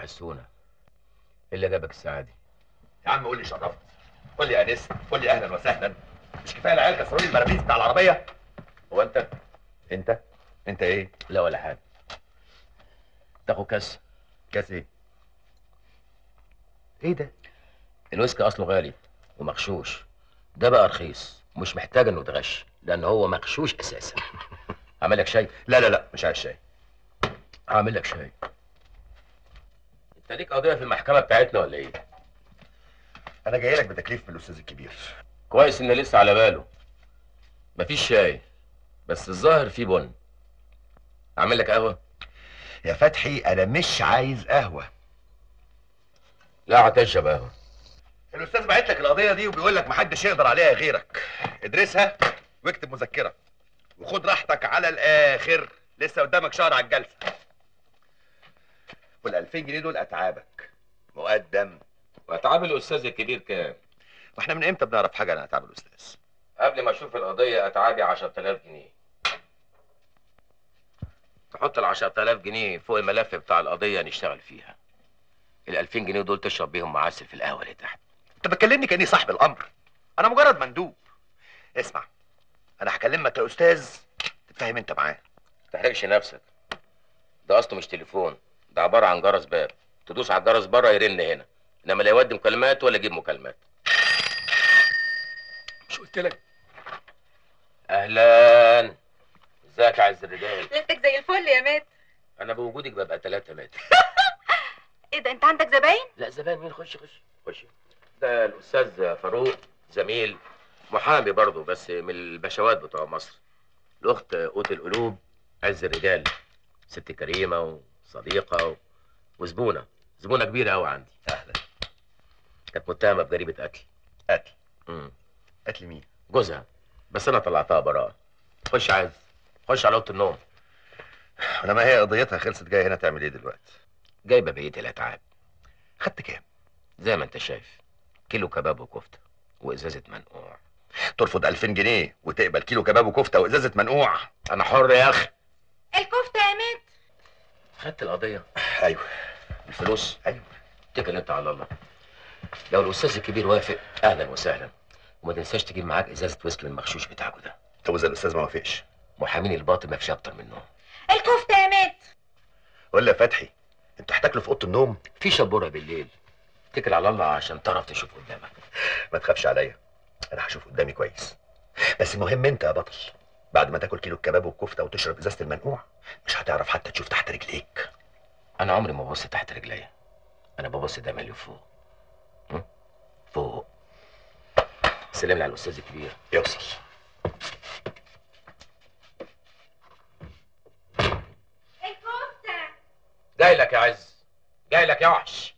حسونه إيه اللي جابك الساعه دي يا عم قول لي شرفت قول لي انست قول لي اهلا وسهلا مش كفايه العيال كسروا لي المرابيز بتاع العربيه هو انت انت انت ايه لا ولا حاجه تاخد كاس كاس ايه ايه ده الويسكي اصله غالي ومغشوش ده بقى رخيص مش محتاج انه يتغش لان هو مغشوش اساسا اعمل لك شاي لا لا لا مش عايز شاي اعمل لك شاي انت ليك قضيه في المحكمه بتاعتنا ولا ايه انا جاي لك بتكليف من الاستاذ الكبير كويس ان لسه على باله مفيش شاي بس الظاهر في بن اعمل لك قهوه يا فتحي انا مش عايز قهوه لا هتشرب قهوه الاستاذ بعت لك القضيه دي وبيقول لك محدش يقدر عليها غيرك ادرسها واكتب مذكره وخد راحتك على الاخر لسه قدامك شهر على الجلسه وال 2000 جنيه دول اتعابك مقدم واتعاب الاستاذ الكبير كام واحنا من امتى بنعرف حاجه عن اتعاب الاستاذ قبل ما اشوف القضيه اتعابي 10000 جنيه تحط ال 10000 جنيه فوق الملف بتاع القضيه نشتغل فيها ال 2000 جنيه دول تشرب بيهم معسل في القهوه اللي تحت انت بتكلمني كاني صاحب الامر انا مجرد مندوب اسمع انا هكلمك يا استاذ تتفاهم انت معاه ما تحرجش نفسك ده اصله مش تليفون ده عباره عن جرس باب تدوس على الجرس بره يرن هنا انما لا يودي مكالمات ولا يجيب مكالمات مش قلت لك اهلا ازيك يا عز الرجال ليلتك زي الفل يا مات انا بوجودك ببقى ثلاثة مات ايه ده انت عندك زباين لا زمان مين خش خش خش ده الاستاذ فاروق زميل محامي برضه بس من البشوات بتوع مصر الاخت قوت القلوب عز الرجال ست كريمه وصديقه و... وزبونه زبونه كبيره قوي عندي اهلا كانت متهمه بجريمه قتل قتل امم قتل مين جوزها بس انا طلعتها براءه خش عايز خش على اوضه النوم لما هي قضيتها خلصت جايه هنا تعمل ايه دلوقتي جايبه بقيه الاتعاب خدت كام زي ما انت شايف كيلو كباب وكفته وازازه منقوع ترفض 2000 جنيه وتقبل كيلو كباب وكفته وازازه منقوع انا حر يا اخي الكفته يا مات خدت القضيه ايوه الفلوس ايوه اتكل انت على الله لو الاستاذ الكبير وافق اهلا وسهلا وما تنساش تجيب معاك ازازه ويسكي من المغشوش بتاعكوا ده طب واذا الاستاذ ما وافقش محامين الباطل ما فيش اكتر منهم الكفته يا مات قول لي يا فتحي انتوا هتاكلوا في اوضه النوم في شبوره بالليل اتكل على الله عشان تعرف تشوف قدامك ما تخافش عليا انا هشوف قدامي كويس بس المهم انت يا بطل بعد ما تاكل كيلو الكباب والكفته وتشرب ازازه المنقوع مش هتعرف حتى تشوف تحت رجليك انا عمري ما ببص تحت رجليا انا ببص دايما لفوق م? فوق سلم لي على الاستاذ الكبير يوصل الكفته جاي لك يا عز جاي لك يا وحش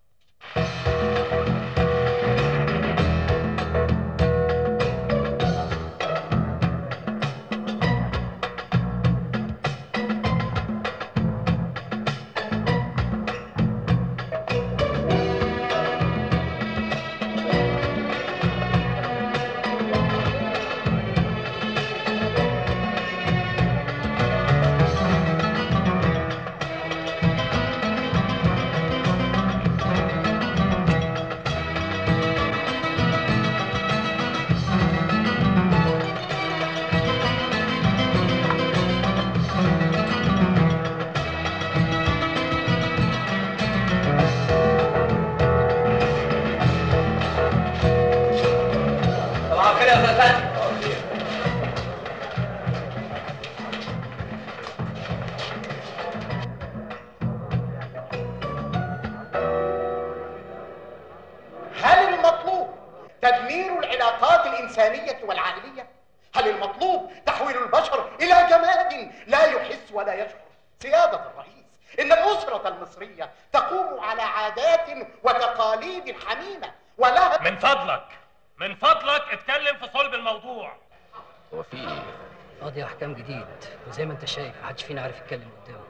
صباح الخير يا استاذ فتحي هل المطلوب تدمير العلاقات الإنسانية والعائلية؟ هل المطلوب تحويل البشر إلى جماد لا يحس ولا يشعر؟ سيادة الرئيس إن الأسرة المصرية تقوم على عادات وتقاليد حميمة ولها من فضلك من فضلك اتكلم في صلب الموضوع هو في ايه قاضي احكام جديد وزي ما انت شايف محدش فينا عارف يتكلم قدامه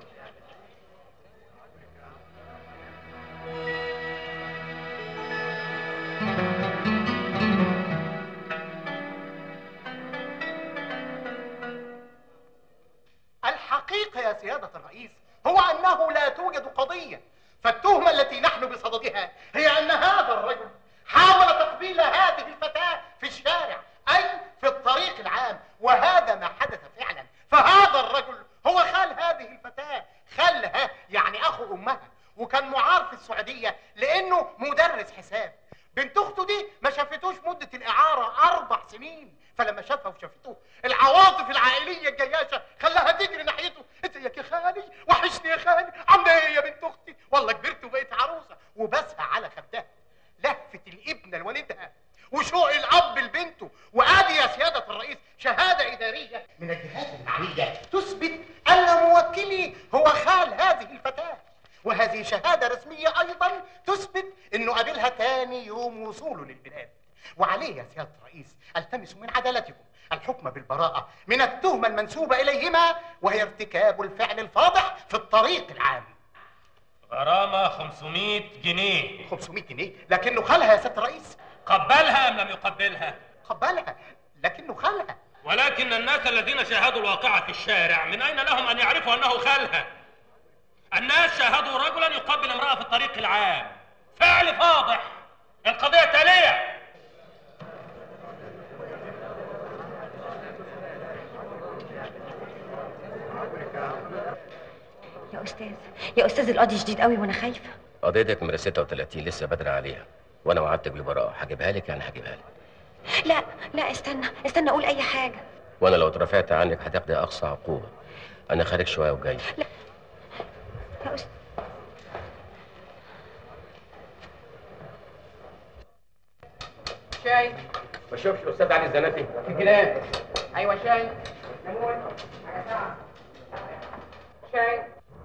الحقيقة يا سيادة الرئيس هو أنه لا توجد قضية فالتهمة التي نحن بصددها هي أن هذا الرجل حاول تقبيل هذه الفتاة في الشارع أي في الطريق العام وهذا ما حدث فعلا فهذا الرجل هو خال هذه الفتاة خالها يعني أخو أمها وكان معار في السعودية لأنه مدرس حساب بنت أخته دي ما شافتوش مدة الإعارة أربع سنين فلما شافها وشافته العواطف العائلية الجياشة خلاها تجري ناحيته ازيك يا خالي وحشني يا خالي عاملة ايه يا بنت اختي والله كبرت وبقيت عروسة وبسها على خدها لهفة الابنة لوالدها وشوق الاب لبنته وادي يا سيادة الرئيس شهادة ادارية من الجهات المعنية تثبت ان موكلي هو خال هذه الفتاة وهذه شهادة رسمية ايضا تثبت انه قابلها تاني يوم وصوله للبلاد وعليه يا سيادة الرئيس التمس من عدالتكم الحكم بالبراءة من التهمة المنسوبة إليهما وهي ارتكاب الفعل الفاضح في الطريق العام غرامة 500 جنيه 500 جنيه لكنه خالها يا سيادة الرئيس قبلها أم لم يقبلها قبلها لكنه خالها ولكن الناس الذين شاهدوا الواقعة في الشارع من أين لهم أن يعرفوا أنه خالها الناس شاهدوا رجلا يقبل امرأة في الطريق العام فعل فاضح القضية تالية يا استاذ يا استاذ القاضي شديد قوي وانا خايفه قضيتك نمرة 36 لسه بدري عليها وانا وعدتك بالبراءة هجيبها لك يعني هجيبها لك لا لا استنى استنى اقول اي حاجه وانا لو اترفعت عنك هتاخدي اقصى عقوبة انا خارج شوية وجاي يا استاذ شاي ما اشوفش الاستاذ علي الزناتي في جنان ايوه شاي ليمون حاجه ساعه شاي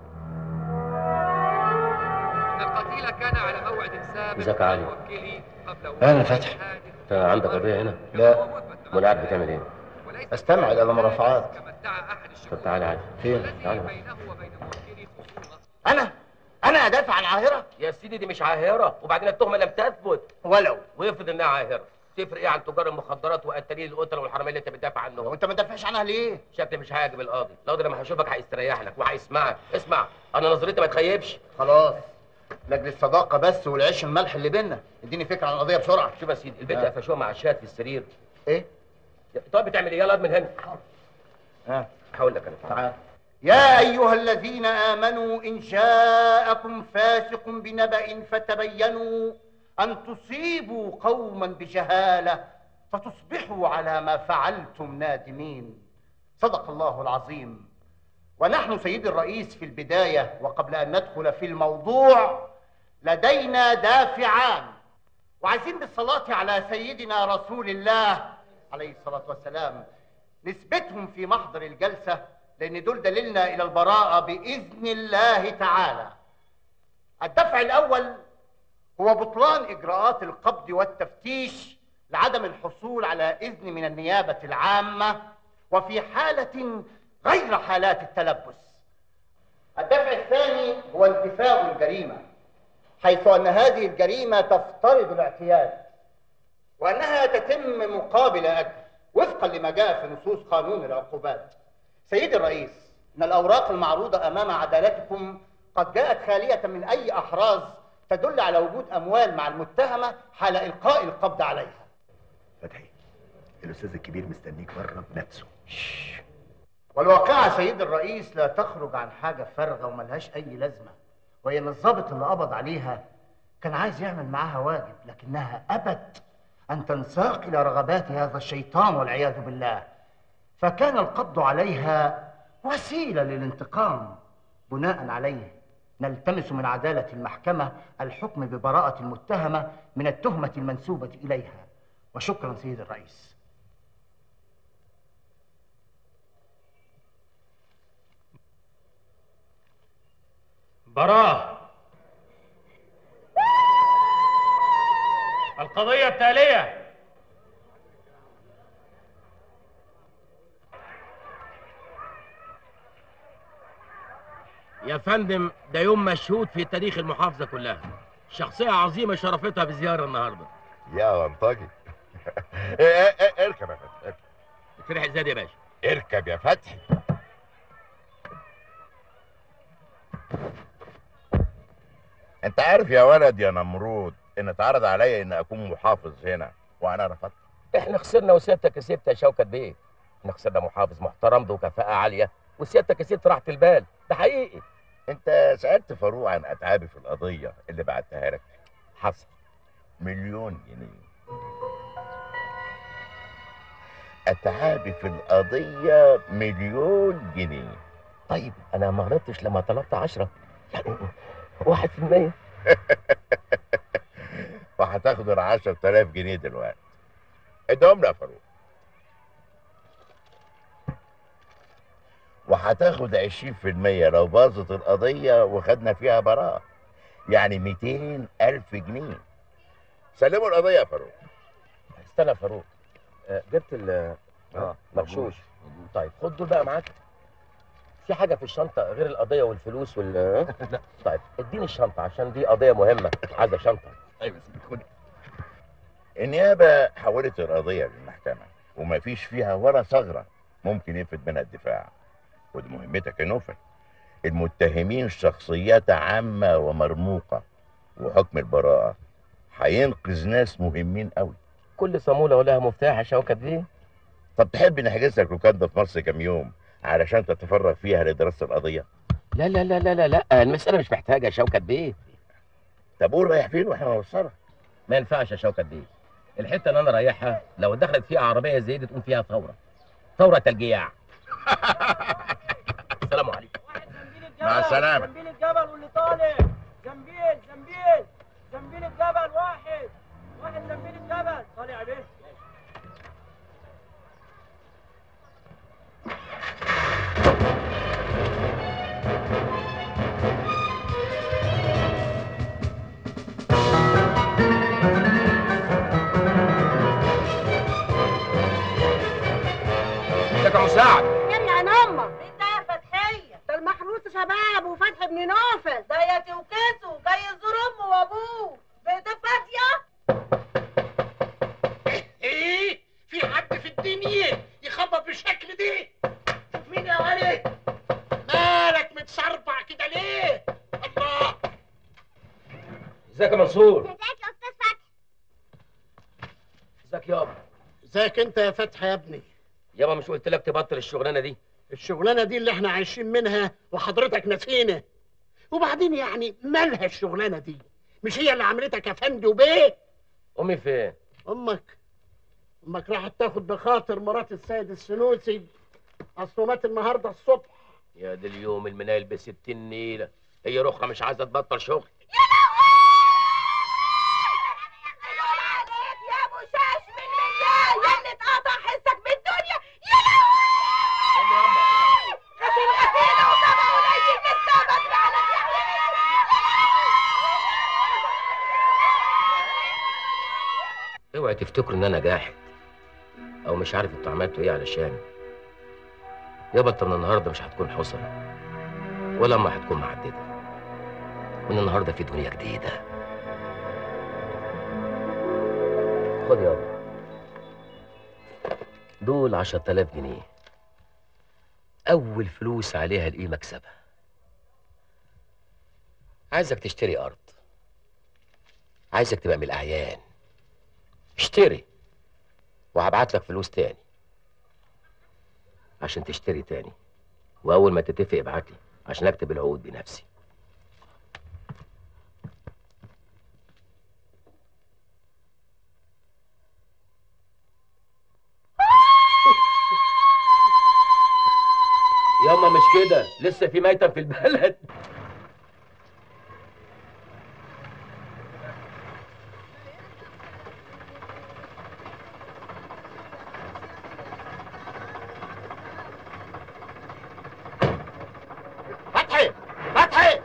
القتيل كان على موعد سابق ازيك يا علي؟ موكلي قبل أهلا فتحي. انت عندك قضية هنا لا امال قاعد بتعمل ايه استمع إلى مرافعات كما ادعى احد طب الشهود تعالى عادي فين الذي تعالى. بينه وبين موكلي خصومه أنا أنا أدافع عن عاهرة يا سيدي دي مش عاهرة وبعدين التهمة لم تثبت ولو ويفرض انها عاهرة تفرق ايه عن تجار المخدرات وقتالين القتلة والحرامية اللي انت بتدافع عنهم وأنت ما تدافعش عنها ليه؟ شكلي مش هيعجب القاضي القاضي لما هيشوفك هيستريح لك وهيسمعك اسمع انا نظريتي ما تخيبش خلاص لاجل الصداقة بس والعيش الملح اللي بينا اديني فكرة عن القضية بسرعة شوف يا سيدي البنت آه. قفشوها مع الشات في السرير إيه؟ طب بتعمل ايه يلا من هنا ها هقول لك انا تعال يا أيها الذين آمنوا إن جاءكم فاسق بنبأ فتبينوا أن تصيبوا قوما بجهالة فتصبحوا على ما فعلتم نادمين صدق الله العظيم ونحن سيدي الرئيس في البداية وقبل أن ندخل في الموضوع لدينا دافعان وعايزين بالصلاة على سيدنا رسول الله عليه الصلاة والسلام نثبتهم في محضر الجلسة لأن دول دليلنا إلى البراءة بإذن الله تعالى الدفع الأول هو بطلان إجراءات القبض والتفتيش لعدم الحصول على إذن من النيابة العامة وفي حالة غير حالات التلبس الدفع الثاني هو انتفاء الجريمة حيث أن هذه الجريمة تفترض الاعتياد وأنها تتم مقابل أجر وفقا لما جاء في نصوص قانون العقوبات سيدي الرئيس إن الأوراق المعروضة أمام عدالتكم قد جاءت خالية من أي أحراز تدل على وجود أموال مع المتهمة حال إلقاء القبض عليها فتحي الاستاذ الكبير مستنيك بره بنفسه والواقعة سيد الرئيس لا تخرج عن حاجة فارغة وملهاش أي لازمة وهي إن الضابط اللي قبض عليها كان عايز يعمل معاها واجب لكنها أبت أن تنساق إلى رغبات هذا الشيطان والعياذ بالله فكان القبض عليها وسيلة للانتقام بناء عليه نلتمس من عدالة المحكمة الحكم ببراءة المتهمة من التهمة المنسوبة إليها وشكرا سيد الرئيس براءة القضية التالية يا فندم ده يوم مشهود في تاريخ المحافظة كلها شخصية عظيمة شرفتها بزيارة النهاردة يا منطقي إيه إيه إيه اركب يا فتحي اركب. فرح ازاي يا باشا اركب يا فتحي انت عارف يا ولد يا نمرود ان اتعرض عليا ان اكون محافظ هنا وانا رفضت احنا خسرنا وسيادتك كسبت يا شوكت بيه احنا خسرنا محافظ محترم ذو كفاءة عالية وسيادتك كسبت راحة البال ده حقيقي انت سالت فاروق عن اتعابي في القضيه اللي بعتها لك حصل مليون جنيه اتعابي في القضيه مليون جنيه طيب انا ما غلطتش لما طلبت عشرة يعني واحد في المية وهتاخد ال 10000 جنيه دلوقتي ادهم لي يا فاروق وهتاخد 20% لو باظت القضية وخدنا فيها براءة يعني 200 ألف جنيه سلموا القضية يا فاروق استنى يا فاروق آه، جبت ال اه مغشوش طيب خد دول بقى معاك في حاجة في الشنطة غير القضية والفلوس وال لا طيب اديني الشنطة عشان دي قضية مهمة عايزة شنطة ايوه خد النيابة حولت القضية للمحكمة ومفيش فيها ولا ثغرة ممكن يفد منها الدفاع ودي مهمتك يا نوفل المتهمين شخصيات عامة ومرموقة وحكم البراءة هينقذ ناس مهمين قوي كل صامولة ولها مفتاح يا شوكت بيه طب تحب نحجز لك لوكاندا في مصر كام يوم علشان تتفرغ فيها لدراسة القضية لا لا لا لا لا لا المسألة مش محتاجة يا شوكت بيه طب قول رايح فين واحنا نوصلك ما ينفعش يا شوكت بيه الحتة اللي أنا رايحها لو دخلت فيها عربية زي دي تقوم فيها ثورة ثورة تلجيع السلام عليكم مع السلامة زنبيل الجبل واللي طالع زنبيل زنبيل زنبيل الجبل واحد واحد زنبيل الجبل طالع يا بيه ازيك يا مساعد يلا يا نمر انت يا فتحيه ده المحروس شباب وفتحي بن نوفل ده يا توكسو جاي يزور امه وابوه بيت فاضيه ايه في حد في الدنيا يخبط بالشكل دي شوف مين يا ولد مالك متصربع كده ليه الله ازيك يا منصور ازيك يا استاذ فتحي ازيك يابا ازيك انت يا فتحي يا ابني يابا مش قلت لك تبطل الشغلانة دي الشغلانه دي اللي احنا عايشين منها وحضرتك نسينا وبعدين يعني مالها الشغلانه دي مش هي اللي عملتك يا فندي وبيه أمي فين امك امك راحت تاخد بخاطر مرات السيد السنوسي اصله مات النهارده الصبح يا دي اليوم المنايل بستين نيلة هي رخرة مش عايزة تبطل شغل يا ابو شاش من بالله يا اللي اتقطع حسك من الدنيا يا لهوي غسيل غسيل وطبع قليل لسه بدري على اوعي تفتكروا ان انا جاحد او مش عارف انتوا عملتوا ايه علشان يابا انت من النهارده مش هتكون حصرة ولا ما هتكون معددة من النهارده في دنيا جديدة خد يابا دول عشرة آلاف جنيه أول فلوس عليها الإيه مكسبها عايزك تشتري أرض عايزك تبقى من الأعيان اشتري وهبعت لك فلوس تاني عشان تشتري تاني وأول ما تتفق ابعت لي عشان أكتب العقود بنفسي ياما مش كده لسه في ميتة في البلد فتحي فتحي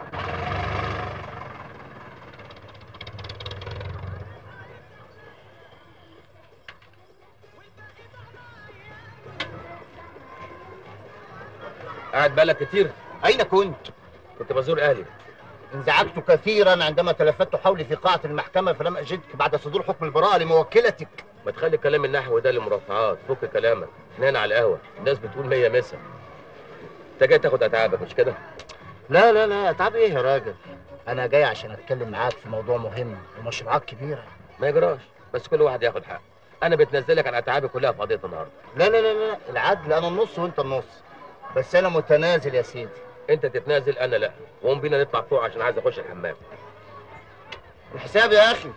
قاعد بالك كتير أين كنت؟ كنت بزور أهلي انزعجت كثيرا عندما تلفت حولي في قاعة المحكمة فلم أجدك بعد صدور حكم البراءة لموكلتك ما تخلي كلام النحو ده للمرافعات فك كلامك احنا هنا على القهوة الناس بتقول مية مسا انت جاي تاخد اتعابك مش كده لا لا لا أتعب إيه يا راجل؟ انا جاي عشان اتكلم معاك في موضوع مهم ومشروعات كبيره ما يجراش بس كل واحد ياخد حقه انا بتنزلك عن اتعابي كلها في قضيه النهارده لا لا لا لا العدل انا النص وانت النص بس انا متنازل يا سيدي انت تتنازل انا لا قوم بينا نطلع فوق عشان عايز اخش الحمام الحساب يا اخي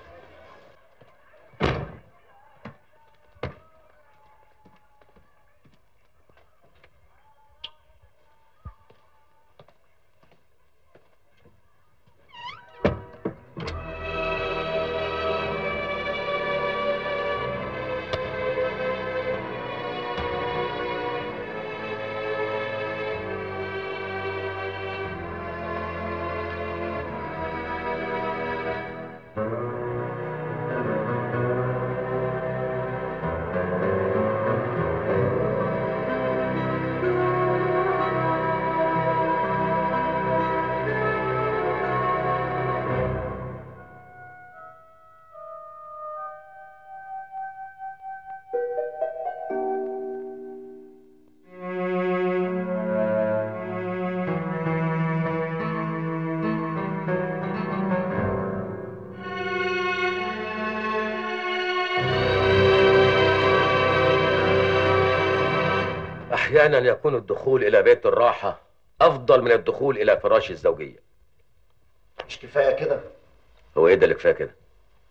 احيانا يكون الدخول الى بيت الراحه افضل من الدخول الى فراش الزوجيه مش كفايه كده هو ايه ده اللي كفايه كده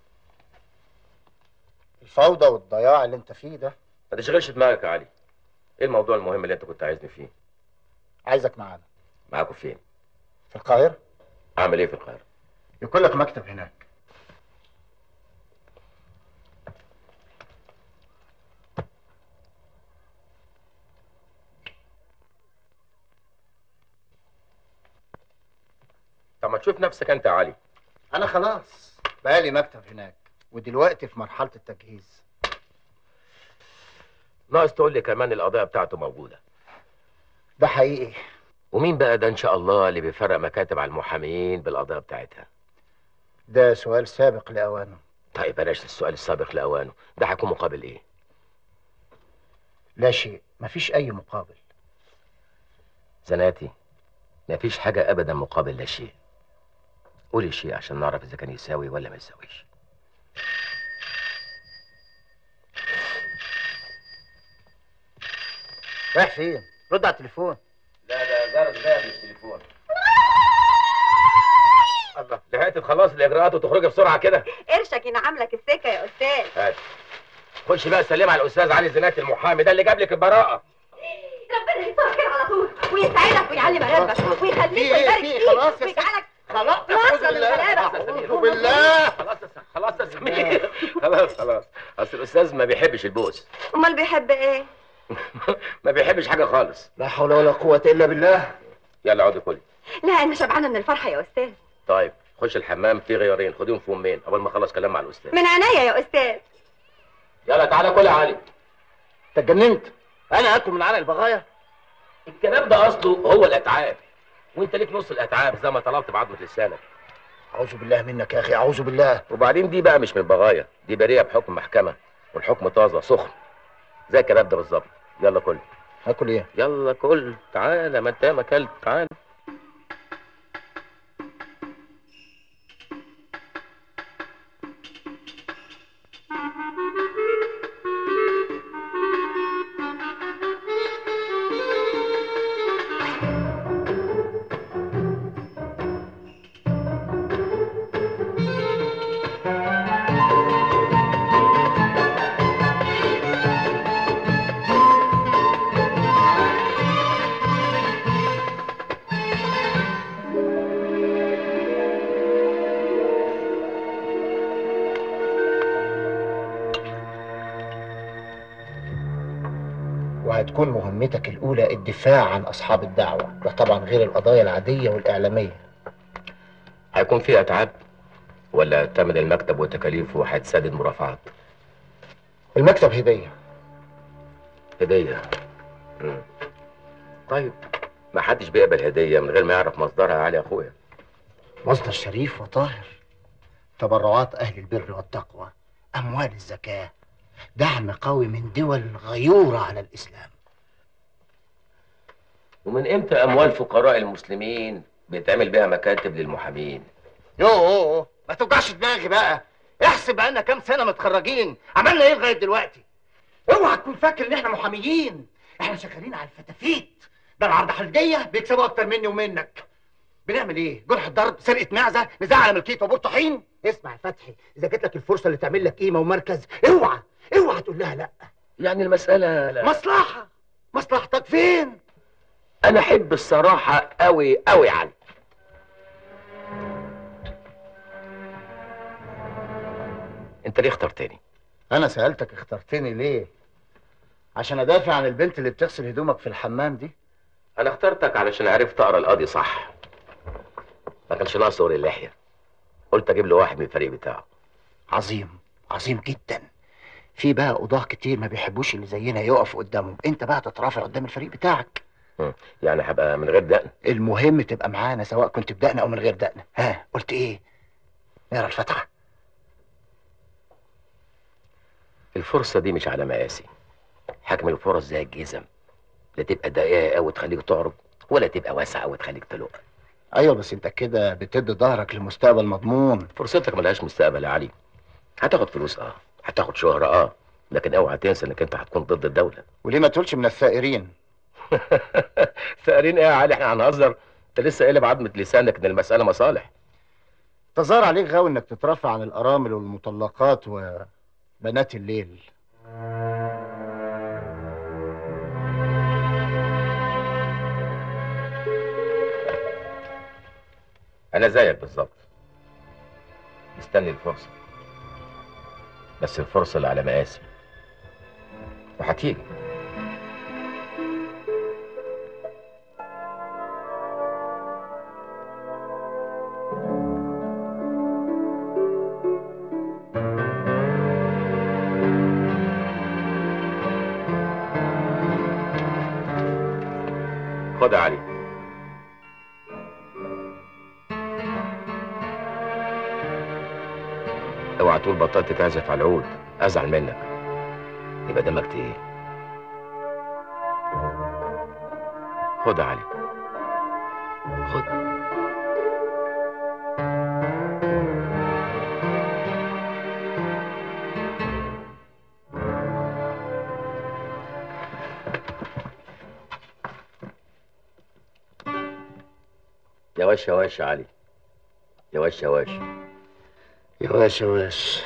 الفوضى والضياع اللي انت فيه ده ما تشغلش دماغك يا علي ايه الموضوع المهم اللي انت كنت عايزني فيه عايزك معانا معاكم فين في القاهره اعمل ايه في القاهره يكون لك مكتب هناك طب ما تشوف نفسك انت يا علي انا خلاص بقالي مكتب هناك ودلوقتي في مرحله التجهيز ناقص تقول لي كمان القضيه بتاعته موجوده ده حقيقي ومين بقى ده ان شاء الله اللي بيفرق مكاتب على المحامين بالقضيه بتاعتها ده سؤال سابق لاوانه طيب بلاش السؤال السابق لاوانه ده هيكون مقابل ايه لا شيء مفيش اي مقابل زناتي مفيش حاجه ابدا مقابل لا شيء قولي شيء عشان نعرف اذا كان يساوي ولا ما يساويش رايح فين رد على التليفون لا ده جرس غاب التليفون الله لحقت تخلصي الاجراءات وتخرجي بسرعه كده قرشك ينعم لك السكه يا استاذ هات خش بقى سلم على الاستاذ علي زناتي المحامي ده اللي جاب لك البراءه ربنا يسعدك خير على طول ويسعدك ويعلي مراتبك ويخليك في إيه؟ ويبارك في إيه؟ فيك خلاص يا ويجعلك خلاص واصل للغلابه اعوذ بالله خلاص يا س- خلاص يا سمير خلاص خلاص اصل الاستاذ ما بيحبش البوس امال بيحب ايه ما بيحبش حاجه خالص لا حول ولا قوه الا بالله يلا اقعدي كلي لا انا شبعانه من الفرحه يا استاذ طيب خش الحمام في غيارين خديهم في امين قبل ما اخلص كلام مع الاستاذ من عينيا يا استاذ يلا تعالى كل يا علي انت اتجننت انا اكل من عرق البغايا الكلام ده اصله هو الاتعاب وانت ليك نص الاتعاب زي ما طلبت بعضمه لسانك اعوذ بالله منك يا اخي اعوذ بالله وبعدين دي بقى مش من البغايا دي بريئه بحكم محكمه والحكم طازه سخن زي الكلام ده بالظبط يلا كل هاكل ايه يلا كل تعالى ما انت ما اكلت تعالى وهتكون مهمتك الاولى الدفاع عن اصحاب الدعوه ده طبعا غير القضايا العاديه والاعلاميه هيكون في اتعاب ولا تمن المكتب وتكاليفه هتسدد مرافعات المكتب هديه هديه مم. طيب ما حدش بيقبل هديه من غير ما يعرف مصدرها يا علي يا اخويا مصدر شريف وطاهر تبرعات اهل البر والتقوى اموال الزكاه دعم قوي من دول غيوره على الاسلام ومن امتى اموال فقراء المسلمين بيتعمل بها مكاتب للمحامين يوه ما توجعش دماغي بقى احسب بقالنا كام سنه متخرجين عملنا ايه لغايه دلوقتي اوعى تكون فاكر ان احنا محاميين احنا شغالين على الفتافيت ده العرض حلديه بيكسبوا اكتر مني ومنك بنعمل ايه جرح ضرب سرقه معزه نزاع على ملكيه وابور طحين اسمع يا فتحي اذا جات لك الفرصه اللي تعمل لك قيمه ومركز اوعى اوعى تقول لها لا يعني المسألة لا. مصلحه مصلحتك فين أنا أحب الصراحة أوي أوي يا علي أنت ليه اخترتني؟ انا سالتك اخترتني ليه عشان ادافع عن البنت اللي بتغسل هدومك في الحمام دي أنا اخترتك علشان عرفت أقرأ القاضي صح ما كانش ناقص غير اللحية قلت أجيب له واحد من الفريق بتاعه عظيم عظيم جدا في بقى قضاه كتير ما بيحبوش اللي زينا يقف قدامهم انت بقى تترافع قدام الفريق بتاعك مم. يعني هبقى من غير دقن المهم تبقى معانا سواء كنت بدقن او من غير دقن ها قلت ايه نقرا الفاتحه الفرصة دي مش على مقاسي حجم الفرص زي الجزم لا تبقى ضيقة أوي تخليك تعرض ولا تبقى واسعة أوي تخليك تلق ايوه بس انت كده بتدي ظهرك لمستقبل مضمون فرصتك ملهاش مستقبل يا علي هتاخد فلوس اه هتاخد شهرة اه لكن اوعى تنسى انك انت هتكون ضد الدولة وليه ما تقولش من الثائرين ثائرين ايه يا علي احنا هنهزر انت لسه قالب عظمة لسانك ان المسألة مصالح تظاهر عليك غاوي انك تترفع عن الارامل والمطلقات وبنات الليل انا زيك بالظبط مستني الفرصة بس الفرصة اللي على مقاسي وهتيجي خد يا علي اوعى تقول بطلت تعزف على العود ازعل منك يبقى دمك تقيل خد يا علي خد يا وش يا وش يا علي يا وش يا وش يا واش يا واش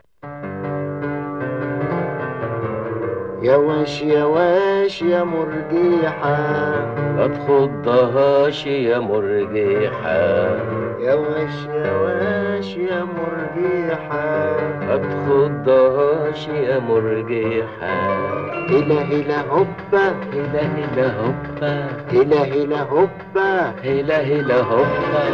يا واش يا واش يا مرجيحة ما تخضهاش يا مرجيحة يا واش يا واش يا مرجيحة ما تخضهاش يا مرجيحة هلا هلا هوبا هلا هلا هوبا هلا هلا هوبا هلا هلا هوبا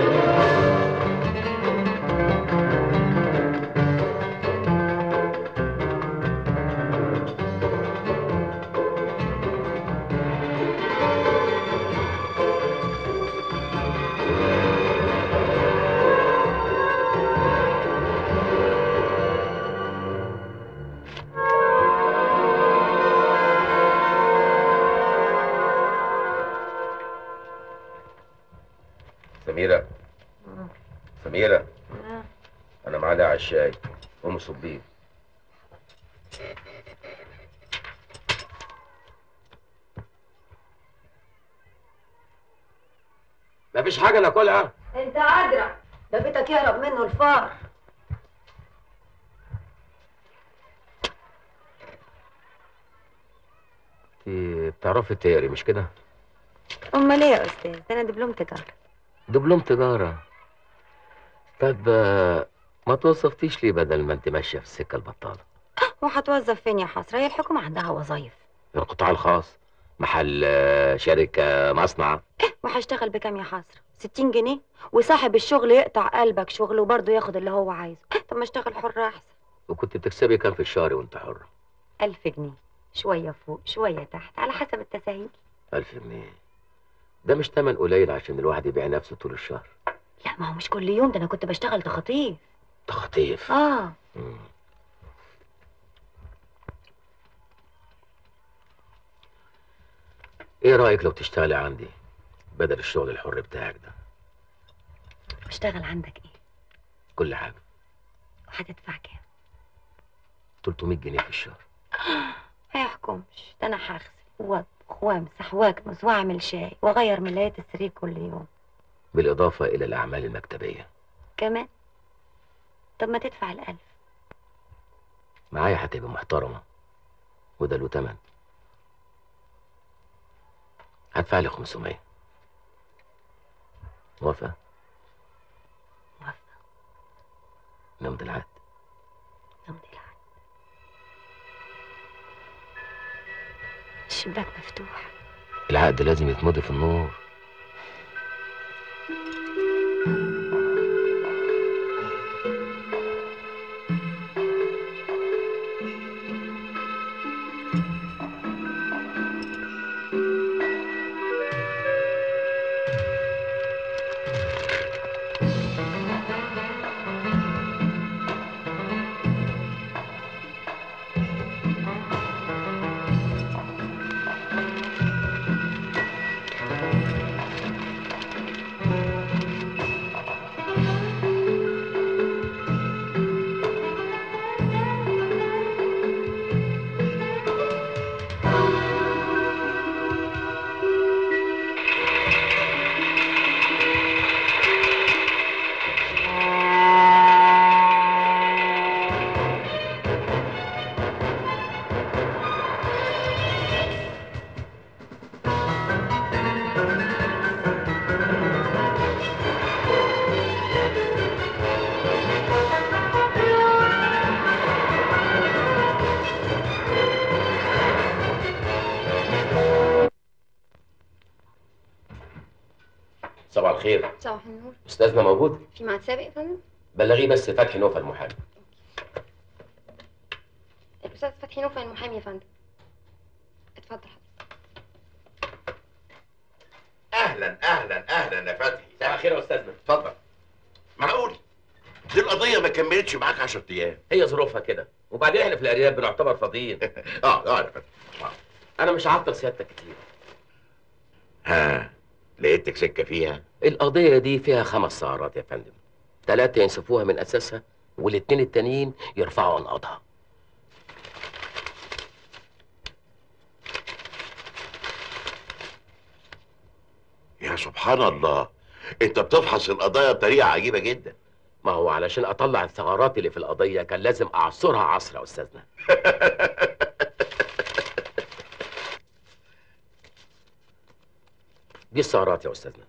سميرة سميرة أنا معلق على الشاي قومي صبيه مفيش حاجة ناكلها انت ادرى ده بيتك يهرب منه الفار انت بتعرفي تقري مش كده؟ امال ايه يا استاذ ده انا دبلوم تجاره دبلوم تجارة طب آه، ما توظفتيش ليه بدل ما انت ماشية في السكة البطالة وهتوظف فين يا حسره هي الحكومه عندها وظايف القطاع الخاص محل آه، شركة مصنع وهشتغل بكام يا حسره 60 جنيه وصاحب الشغل يقطع قلبك شغل وبرضه ياخد اللي هو عايزه طب ما اشتغل حر احسن وكنت بتكسبي كام في الشهر وانت حرة؟ ألف جنيه شويه فوق شويه تحت على حسب التساهيل ألف جنيه ده مش تمن قليل عشان الواحد يبيع نفسه طول الشهر لا ما هو مش كل يوم ده انا كنت بشتغل تخطيف تخطيف اه مم. ايه رأيك لو تشتغلي عندي بدل الشغل الحر بتاعك ده اشتغل عندك ايه كل حاجه وهتدفع كام 300 جنيه في الشهر ما يحكمش ده انا هغسل واطبخ وامسح واكنس واعمل شاي واغير ملايات السرير كل يوم بالاضافه الى الاعمال المكتبيه كمان طب ما تدفع الألف معايا هتبقى محترمه وده له تمن هدفع لي 500 موافقه موافقة نمضي العقد نمضي العقد الشباك مفتوح العقد لازم يتمضي في النور صباح الخير صباح النور استاذنا موجود في ميعاد سابق يا فندم بلغيه بس فتحي نوفل المحامي الاستاذ فتحي نوفل المحامي يا فندم اتفضل اهلا اهلا اهلا يا فتحي صباح الخير يا استاذنا اتفضل معقول دي القضيه ما كملتش معاك 10 ايام هي ظروفها كده وبعدين احنا في الارياف بنعتبر فاضيين اه اه يا فتحي انا مش هعطل سيادتك كتير ها لقيتك سكه فيها القضيه دي فيها خمس سهرات يا فندم ثلاثه ينسفوها من اساسها والاتنين التانيين يرفعوا انقاضها يا سبحان الله انت بتفحص القضايا بطريقه عجيبه جدا ما هو علشان اطلع الثغرات اللي في القضيه كان لازم اعصرها عصر يا استاذنا دي الثغرات يا استاذنا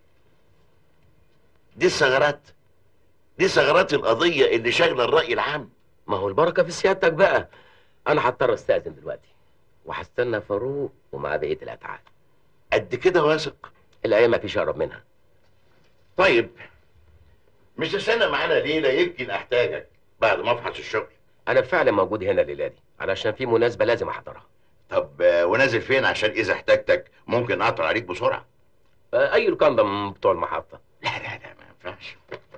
دي الثغرات دي ثغرات القضيه اللي شاغله الراي العام ما هو البركه في سيادتك بقى انا هضطر استاذن دلوقتي وهستنى فاروق ومع بقيه الاتعاب قد كده واثق الايام ما فيش اقرب منها طيب مش تستنى معانا ليله يمكن احتاجك بعد ما افحص الشغل انا فعلا موجود هنا الليله دي علشان في مناسبه لازم احضرها طب آه، ونازل فين عشان اذا احتجتك ممكن اعطر عليك بسرعه آه، اي لوكاندا بتوع المحطه لا لا لا ما ينفعش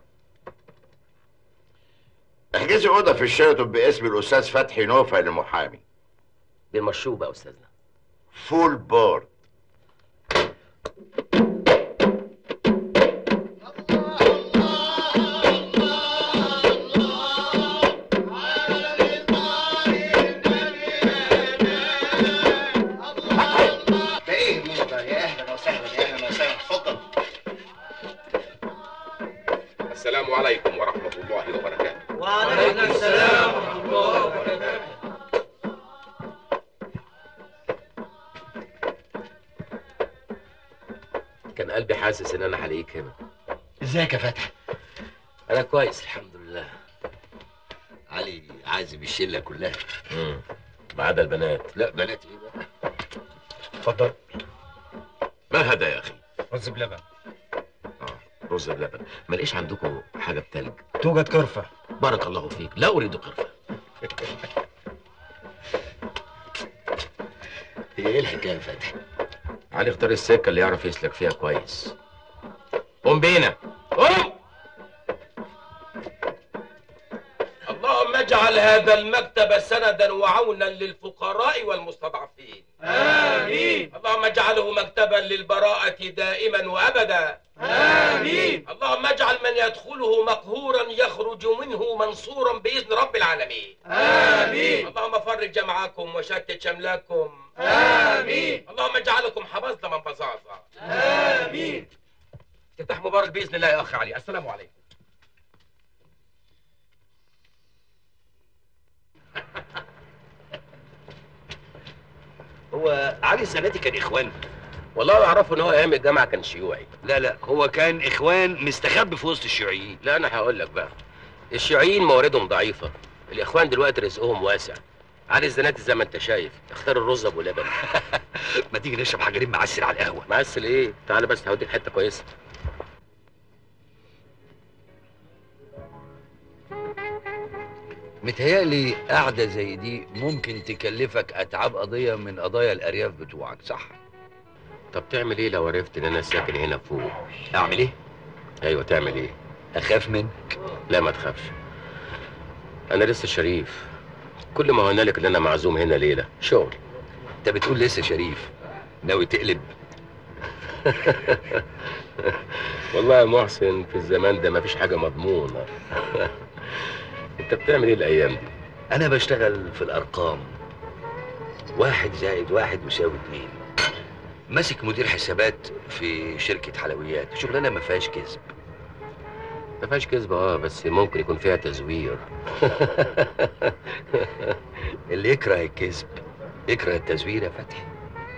احجزي اوضه في الشيراتون باسم الاستاذ فتحي نوفل المحامي بالمشروب يا استاذنا فول بورد ده ايه النور ده يا اهلا وسهلا يا اهلا وسهلا اتفضل السلام عليكم ورحمه الله وبركاته وعليكم السلام ورحمة الله وبركاته كان قلبي حاسس ان انا هلاقيك هنا ازيك يا فتحي انا كويس الحمد لله علي عازم الشله كلها امم ما عدا البنات لا بنات ايه بقى اتفضل ما هذا يا اخي رز بلبن رز بلبن ما لقيش عندكم حاجه بتلج توجد كرفة بارك الله فيك لا اريد قرفه هي ايه الحكايه يا فتحي علي اختار السكه اللي يعرف يسلك فيها كويس قوم بينا قوم اللهم اجعل هذا المكتب سندا وعونا للفقراء والمستضعفين آمين اللهم اجعله مكتبا للبراءة دائما وابدا آمين اللهم اجعل من يدخله مقهورا يخرج منه منصورا بإذن رب العالمين آمين اللهم فرج جمعكم وشتت شملكم آمين اللهم اجعلكم حبذل من بزازة آمين افتتاح مبارك بإذن الله يا أخي علي السلام عليكم هو علي الزناتي كان اخوان والله اعرفه ان هو ايام الجامعه كان شيوعي لا لا هو كان اخوان مستخبي في وسط الشيوعيين لا انا هقول لك بقى الشيوعيين مواردهم ضعيفه الاخوان دلوقتي رزقهم واسع علي الزناتي زي ما انت شايف اختار الرز ابو لبن ما تيجي نشرب حجرين معسل على القهوه معسل ايه تعالى بس هوديك حته كويسه متهيألي قعدة زي دي ممكن تكلفك أتعاب قضية من قضايا الأرياف بتوعك صح؟ طب تعمل ايه لو عرفت ان انا ساكن هنا فوق أعمل إيه؟ ايوه تعمل ايه أخاف منك لا ما تخافش انا لسه شريف كل ما هنالك ان انا معزوم هنا ليله شغل أنت بتقول لسه شريف ناوي تقلب والله يا محسن في الزمان ده مفيش حاجه مضمونه انت بتعمل ايه الايام دي أنا بشتغل في الأرقام واحد زائد واحد يساوي اتنين ماسك مدير حسابات في شركة حلويات شغلانة ما فيهاش كذب ما فيهاش كذب اه بس ممكن يكون فيها تزوير اللي يكره الكذب يكره التزوير يا فتحي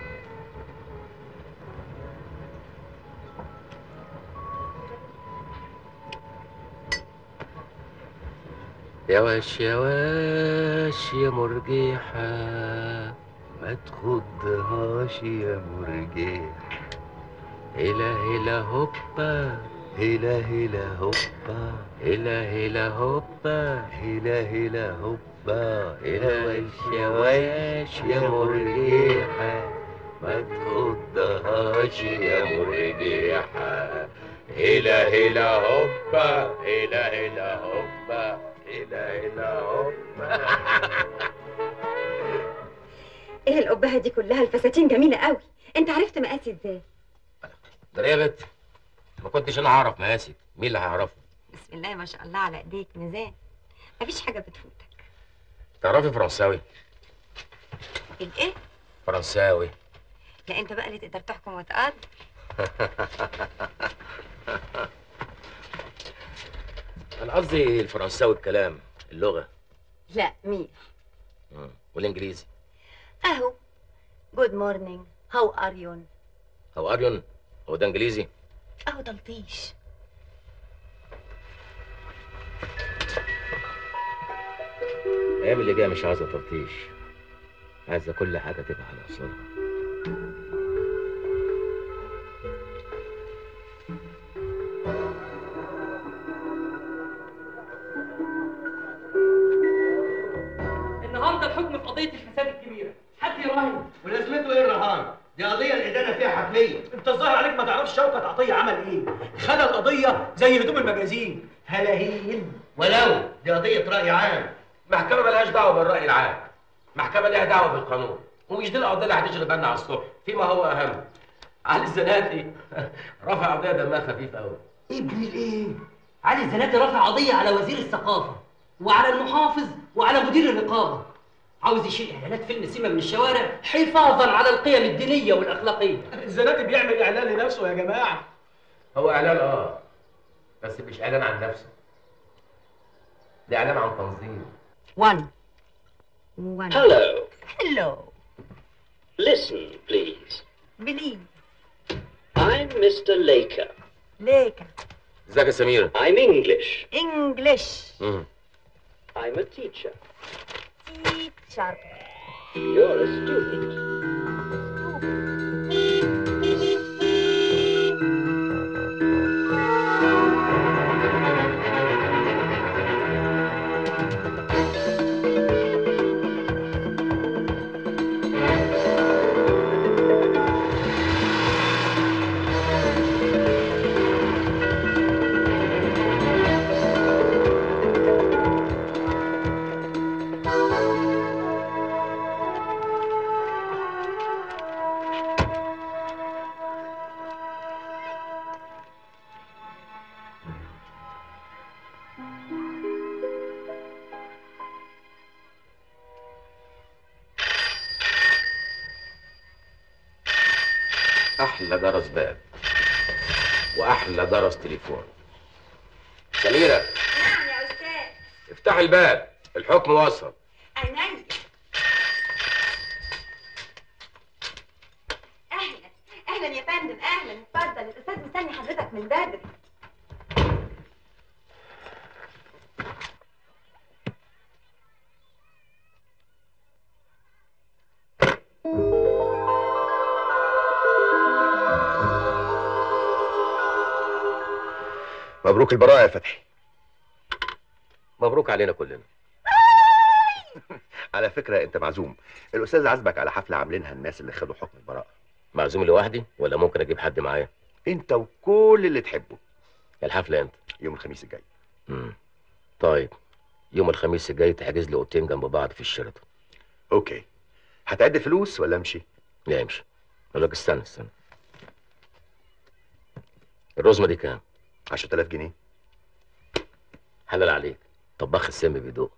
يا وش يا وش يا مرجيحة ما تخضهاش يا مرجيح هلا هلا هوبا هلا هلا هوبا هلا هلا هوبا هلا هلا هوبا يا وش يا وش يا مرجيحة ما تخضهاش يا مرجيحة هلا هلا هوبا هلا هلا هوبا هلا هلا هوبا ايه القبهه دي كلها الفساتين جميله قوي انت عرفت مقاسي ازاي ده يا بت ما كنتش انا اعرف مقاسك مين اللي هيعرفه بسم الله ما شاء الله على ايديك ميزان مفيش حاجه بتفوتك تعرفي فرنساوي الايه فرنساوي لا انت بقى اللي تقدر تحكم وتقدر انا قصدي الفرنساوي الكلام اللغه لا مين مم. والانجليزي اهو جود مورنينج هاو ار يو هو اريون هو ده انجليزي اهو تلطيش الايام اللي جايه مش عايزه تلطيش عايزه كل حاجه تبقى على اصولها النهارده الحكم في قضيه الفساد الكبيره حد يراهن ولازمته ايه الرهان؟ دي قضية الإدانة فيها حتمية انت الظاهر عليك ما تعرفش شوكت عطيه عمل ايه خلى القضيه زي هدوم المجازين هلاهين ولو دي قضية رأي عام محكمه ملهاش دعوه بالراي العام محكمه ليها دعوه بالقانون ومش دي القضيه اللي هتشغل بالنا على الصبح فيما هو اهم علي الزناتي رفع قضيه دمها خفيف قوي ابن الايه علي الزناتي رفع قضيه على وزير الثقافه وعلى المحافظ وعلى مدير الرقابه عاوز يشيل اعلانات فيلم سيما من الشوارع حفاظا على القيم الدينيه والاخلاقيه الزناتي بيعمل اعلان لنفسه يا جماعه هو اعلان اه بس مش اعلان عن نفسه ده اعلان عن تنظيم one one Hello. hello Listen, please. believe I'm Mr. Laker. ليك ازيك يا سمير I'm English. English مم. I'm a teacher. teacher You're a student. احلى جرس باب واحلى جرس تليفون سميره نعم يا استاذ افتحي الباب الحكم وصل عينيا اهلا اهلا يا فندم اهلا اتفضل الاستاذ مستني حضرتك من بدري مبروك البراءة يا فتحي مبروك علينا كلنا على فكرة انت معزوم الاستاذ عزمك على حفلة عاملينها الناس اللي خدوا حكم البراءة معزوم لوحدي ولا ممكن اجيب حد معايا انت وكل اللي تحبه الحفله امتى يوم الخميس الجاي امم طيب يوم الخميس الجاي تحجز لي اوضتين جنب بعض في الشيراتون اوكي هتعد فلوس ولا امشي لا امشي اقول لك استنى استنى الرزمه دي كام 10000 جنيه حلال عليك طباخ السم بيدوق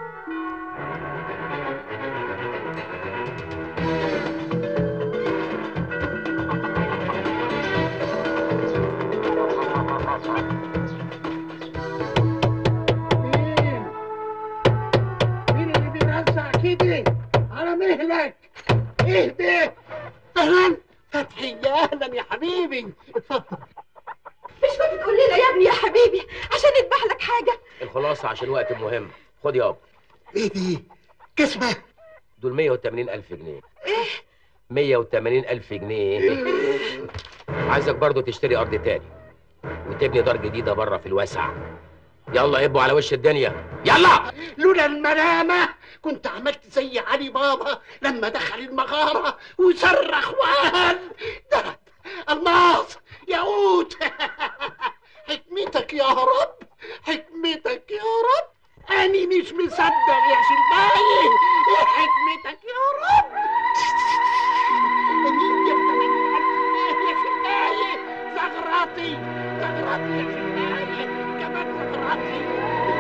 مين اللي بيرزع كده على مهلك اهدى اهلا فتحي يا اهلا يا حبيبي اتفضل مش كنت تقول لنا يا ابني يا حبيبي عشان يذبح لك حاجه الخلاصه عشان وقت مهم خد يابا ايه دي كسبه دول 180 الف جنيه 180 الف جنيه عايزك برضو تشتري ارض تاني وتبني دار جديده بره في الواسع يلا يبقوا على وش الدنيا يلا لولا الملامة كنت عملت زي علي بابا لما دخل المغارة وصرخ وقال دهب الماس ياقوت حكمتك يا رب حكمتك يا رب أنا مش مصدق يا شلباي حكمتك يا رب مين يفتح يا شلباي زغراتي زغراتي يا شلباي كمان زغراتي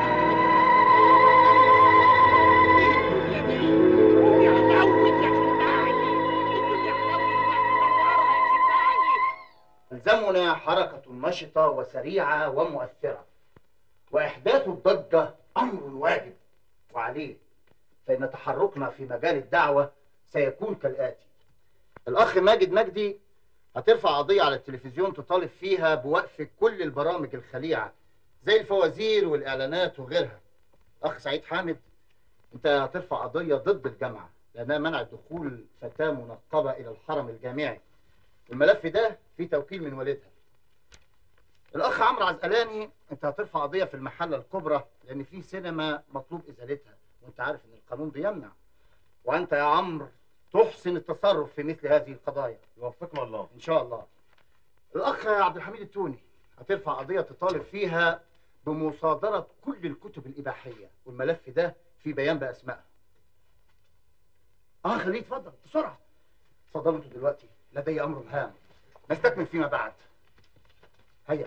تلزمنا حركة نشطة وسريعة ومؤثرة وإحداث الضجة أمر واجب وعليه فإن تحركنا في مجال الدعوة سيكون كالآتي الأخ ماجد مجدي هترفع قضية على التلفزيون تطالب فيها بوقف كل البرامج الخليعة زي الفوازير والإعلانات وغيرها أخ سعيد حامد أنت هترفع قضية ضد الجامعة لأنها منعت دخول فتاة منقبة إلى الحرم الجامعي الملف ده فيه توكيل من والدها الاخ عمرو عزقلاني انت هترفع قضيه في المحله الكبرى لان في سينما مطلوب ازالتها وانت عارف ان القانون بيمنع وانت يا عمرو تحسن التصرف في مثل هذه القضايا يوفقنا الله ان شاء الله الاخ عبد الحميد التوني هترفع قضيه تطالب فيها بمصادره كل الكتب الاباحيه والملف ده فيه بيان باسمائها اه خليه يتفضل بسرعه اتفضلوا انتوا دلوقتي لدي امر هام نستكمل فيما بعد هيا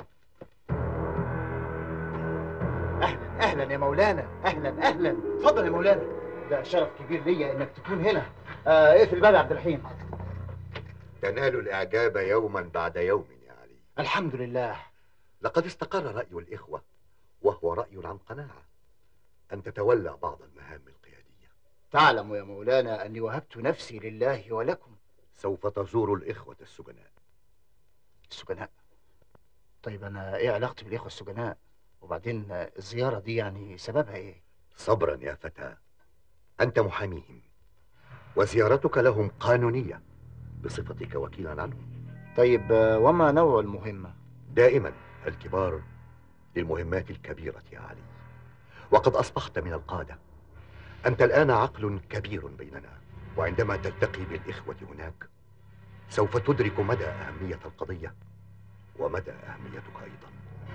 اهلا اهلا يا مولانا اهلا اهلا اتفضل يا مولانا ده شرف كبير ليا انك تكون هنا آه اقفل الباب يا عبد الرحيم تنال الإعجاب يوما بعد يوم يا علي الحمد لله لقد استقر رأي الإخوة وهو رأي عن قناعة أن تتولى بعض المهام القيادية تعلم يا مولانا اني وهبت نفسي لله ولكم سوف تزور الإخوة السجناء السجناء طيب انا ايه علاقتي بالاخوه السجناء وبعدين آه، الزياره دي يعني سببها ايه صبرا يا فتى أنت محاميهم وزيارتك لهم قانونية بصفتك وكيلا عنهم طيب آه، وما نوع المهمه دائما الكبار للمهمات الكبيرة يا علي وقد أصبحت من القادة أنت الآن عقل كبير بيننا وعندما تلتقي بالإخوة هناك سوف تدرك مدى أهمية القضية ومدى أهميتك أيضا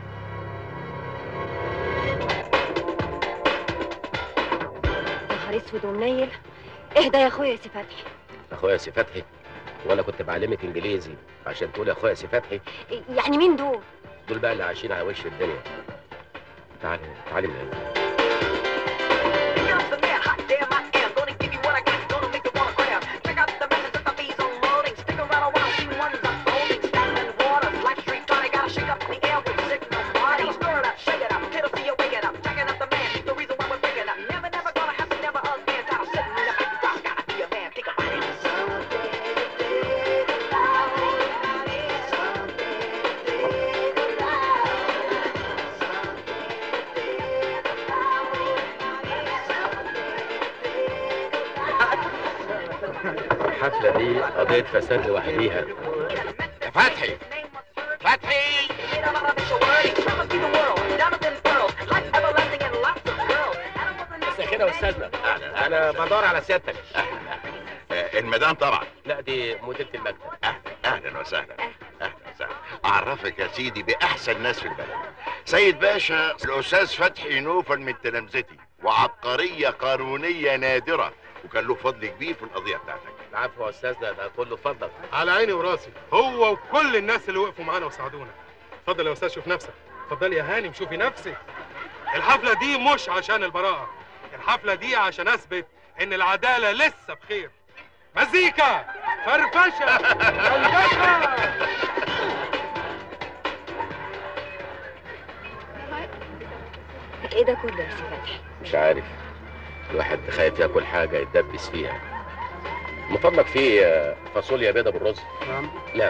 نهار اسود ومنيل اهدى يا اخويا يا سي فتحي اخويا سي فتحي وانا كنت بعلمك انجليزي عشان تقول يا اخويا سي فتحي يعني مين دول دول بقى اللي عايشين على وش الدنيا تعالي تعالي من هنا دي قضيه فساد لوحديها يا فتحي فتحي مساء الخير يا استاذنا انا بدور على سيادتك آه، المدام طبعا لا دي مديره المكتب اهلا وسهلا اهلا وسهلا اعرفك يا سيدي باحسن ناس في البلد سيد باشا الاستاذ فتحي نوفل من تلامذتي وعبقريه قانونيه نادره وكان له فضل كبير في القضيه بتاعتك العفو يا استاذنا ده كله فضلك على عيني وراسي هو وكل الناس اللي وقفوا معانا وساعدونا اتفضل يا استاذ شوف نفسك اتفضل يا هانم شوفي نفسك الحفله دي مش عشان البراءه الحفله دي عشان اثبت ان العداله لسه بخير مزيكا فرفشه فرفشه ايه ده كله يا سي فتحي مش عارف الواحد خايف ياكل حاجه يتدبس فيها من فضلك في آه، فاصوليا بيضه بالرز نعم لا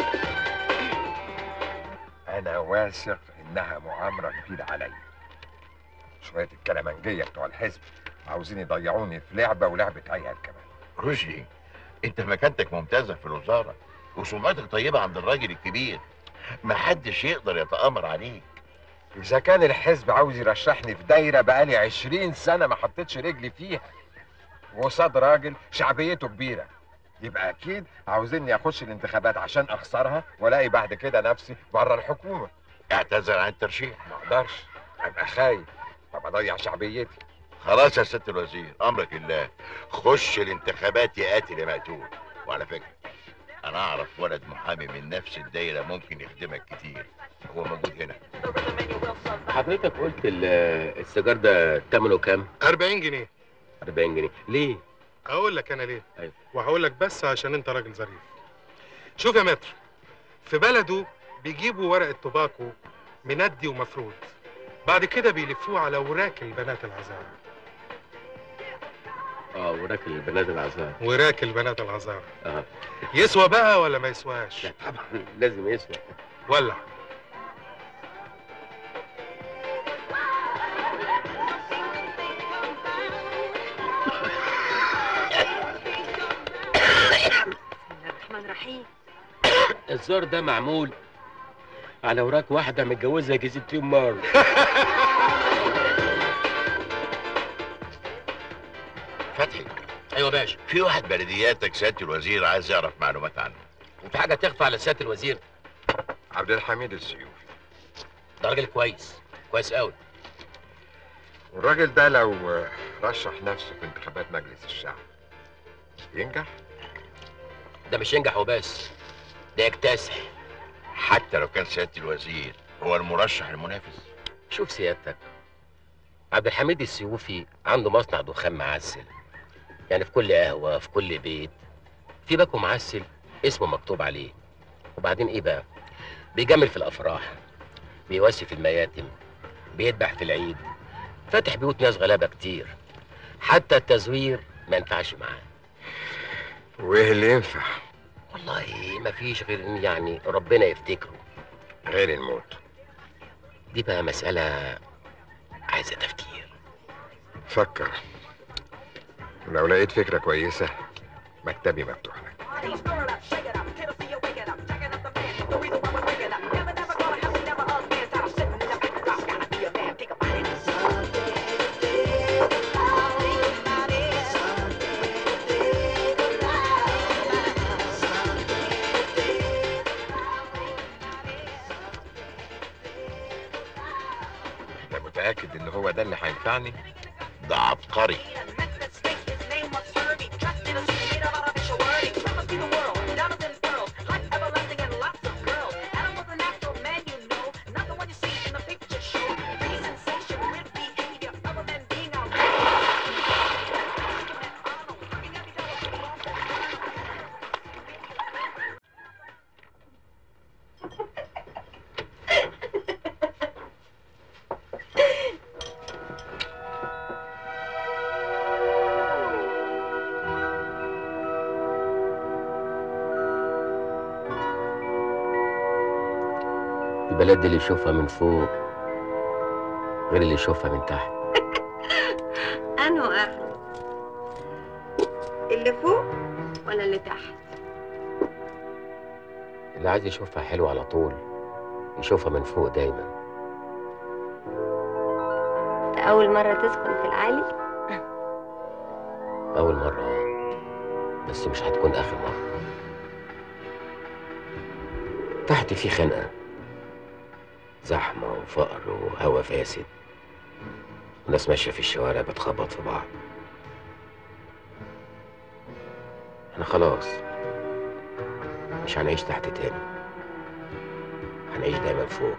انا واثق انها مؤامره كبيره عليا شويه الكلامنجيه بتوع الحزب عاوزين يضيعوني في لعبه ولعبه عيال كمان رشدي انت مكانتك ممتازه في الوزاره وسمعتك طيبه عند الراجل الكبير محدش يقدر يتامر عليك اذا كان الحزب عاوز يرشحني في دايره بقالي عشرين سنه ما حطيتش رجلي فيها وقصاد راجل شعبيته كبيره يبقى اكيد عاوزيني اخش الانتخابات عشان اخسرها والاقي بعد كده نفسي بره الحكومه اعتذر عن الترشيح ما اقدرش ابقى خايف طب اضيع شعبيتي خلاص يا ست الوزير امرك الله خش الانتخابات يا قاتل يا مقتول وعلى فكره انا اعرف ولد محامي من نفس الدايره ممكن يخدمك كتير هو موجود هنا حضرتك قلت ال- السيجار ده ثمنه كام 40 جنيه 40 جنيه ليه اقول لك انا ليه أيوة. وهقول لك بس عشان انت راجل ظريف شوف يا متر في بلده بيجيبوا ورق التوباكو مندي ومفروض بعد كده بيلفوه على وراك البنات العذارى اه وراكل البنات العذاب وراك البنات العذارى اه يسوى بقى ولا ما يسواش طبعا لازم يسوى ولع الرحمن الرحيم الزار ده معمول على وراك واحده متجوزها يجي 60 مره فتحي ايوه يا باشا في واحد بلدياتك سياده الوزير عايز يعرف معلومات عنه وفي حاجه تخفى على سياده الوزير عبد الحميد السيوفي ده راجل كويس كويس قوي والراجل ده لو رشح نفسه في انتخابات مجلس الشعب ينجح ده مش ينجح وبس ده يكتسح حتى لو كان سياده الوزير هو المرشح المنافس شوف سيادتك عبد الحميد السيوفي عنده مصنع دخان معسل يعني في كل قهوة في كل بيت في باكو معسل اسمه مكتوب عليه وبعدين ايه بقى بيجمل في الافراح بيوسي في المياتم بيذبح في العيد فاتح بيوت ناس غلابة كتير حتى التزوير ما ينفعش معاه وايه اللي ينفع والله مفيش غير إن يعني ربنا يفتكره غير الموت دي بقى مسألة عايزة تفكير فكر ولو لقيت فكرة كويسة مكتبي مفتوح لك انت متأكد ان هو ده اللي هينفعني؟ ده عبقري البلد اللي يشوفها من فوق غير اللي يشوفها من تحت انه احلى اللي فوق ولا اللي تحت اللي عايز يشوفها حلوة على طول يشوفها من فوق دايما ده أول مرة تسكن في العالي أول مرة آه. بس مش هتكون آخر مرة تحت في خنقة زحمة وفقر وهوا فاسد وناس ماشية في الشوارع بتخبط في بعض احنا خلاص مش هنعيش تحت تاني هنعيش دايما فوق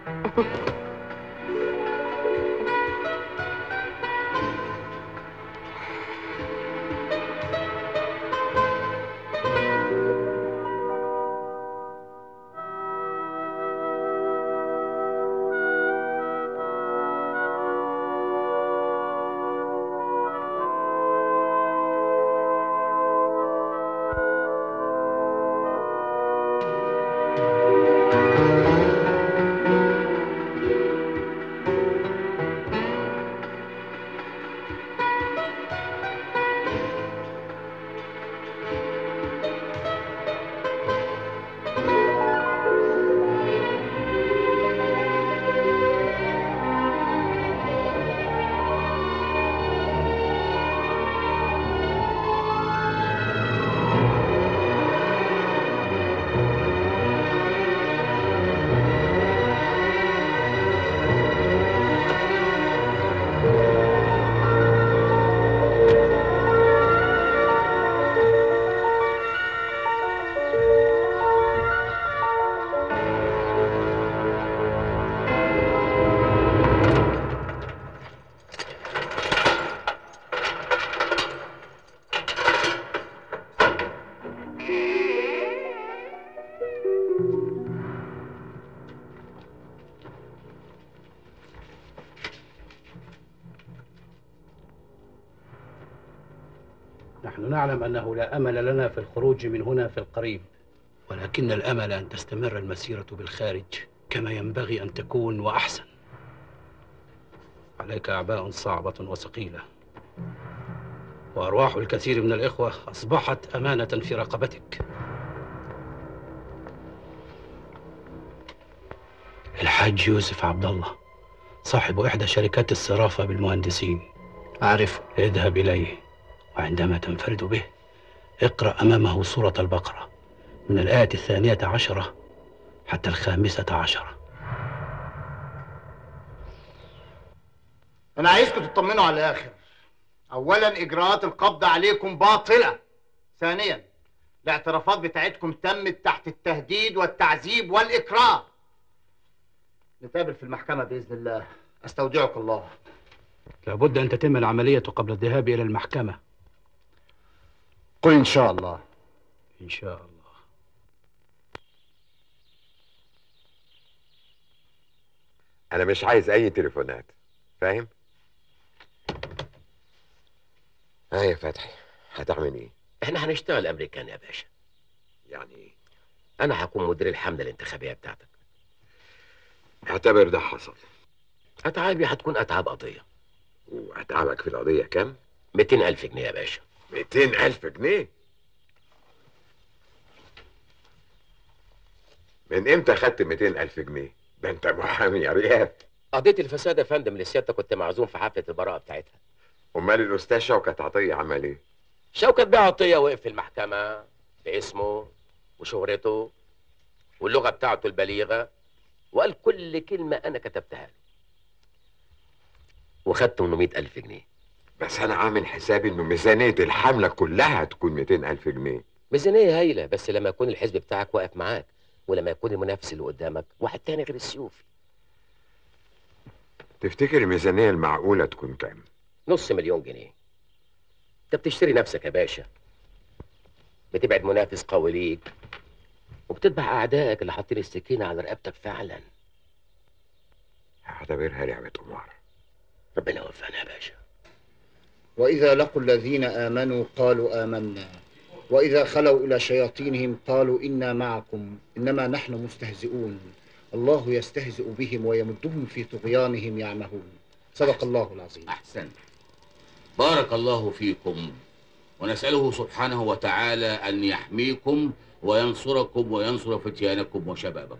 نحن نعلم أنه لا أمل لنا في الخروج من هنا في القريب ولكن الأمل أن تستمر المسيرة بالخارج كما ينبغي أن تكون وأحسن عليك أعباء صعبة وثقيلة وأرواح الكثير من الإخوة أصبحت أمانة في رقبتك الحاج يوسف عبد الله صاحب إحدى شركات الصرافة بالمهندسين أعرفه اذهب إليه وعندما تنفرد به اقرأ أمامه سورة البقرة من الآية الثانية عشرة حتى الخامسة عشرة أنا عايزكم تطمنوا على الآخر أولا إجراءات القبض عليكم باطلة ثانيا الاعترافات بتاعتكم تمت تحت التهديد والتعذيب والإكراه نتقابل في المحكمة بإذن الله أستودعك الله لابد أن تتم العملية قبل الذهاب إلى المحكمة قل إن شاء الله إن شاء الله انا مش عايز اي تليفونات فاهم ها يا فتحي هتعمل ايه؟ احنا هنشتغل امريكان يا باشا يعني ايه انا هكون مدير الحمله الانتخابيه بتاعتك اعتبر ده حصل اتعابي هتكون اتعاب قضيه واتعبك في القضيه كام 200 الف جنيه يا باشا 200 الف جنيه من امتى خدت 200 الف جنيه ده انت محامي يا رياب قضيه الفساد يا فندم اللي سيادتك كنت معزوم في حفله البراءه بتاعتها امال الاستاذ شوكت عطيه عمل ايه شوكت بيه عطيه وقف في المحكمه باسمه وشهرته واللغه بتاعته البليغه وقال كل كلمه انا كتبتها له وخد 800 الف جنيه بس انا عامل حسابي انه ميزانيه الحمله كلها تكون 200 الف جنيه ميزانيه هايله بس لما يكون الحزب بتاعك واقف معاك ولما يكون المنافس اللي قدامك واحد تاني غير السيوفي تفتكر الميزانيه المعقوله تكون كام نص مليون جنيه انت بتشتري نفسك يا باشا بتبعد منافس قوي ليك وبتذبح اعدائك اللي حاطين السكينه على رقبتك فعلا هعتبرها لعبه قمار ربنا يوفقنا يا باشا وإذا لقوا الذين آمنوا قالوا آمنا وإذا خلوا إلى شياطينهم قالوا إنا معكم إنما نحن مستهزئون الله يستهزئ بهم ويمدهم في طغيانهم يعمهون صدق الله العظيم أحسنت بارك الله فيكم ونسأله سبحانه وتعالى أن يحميكم وينصركم وينصر فتيانكم وشبابكم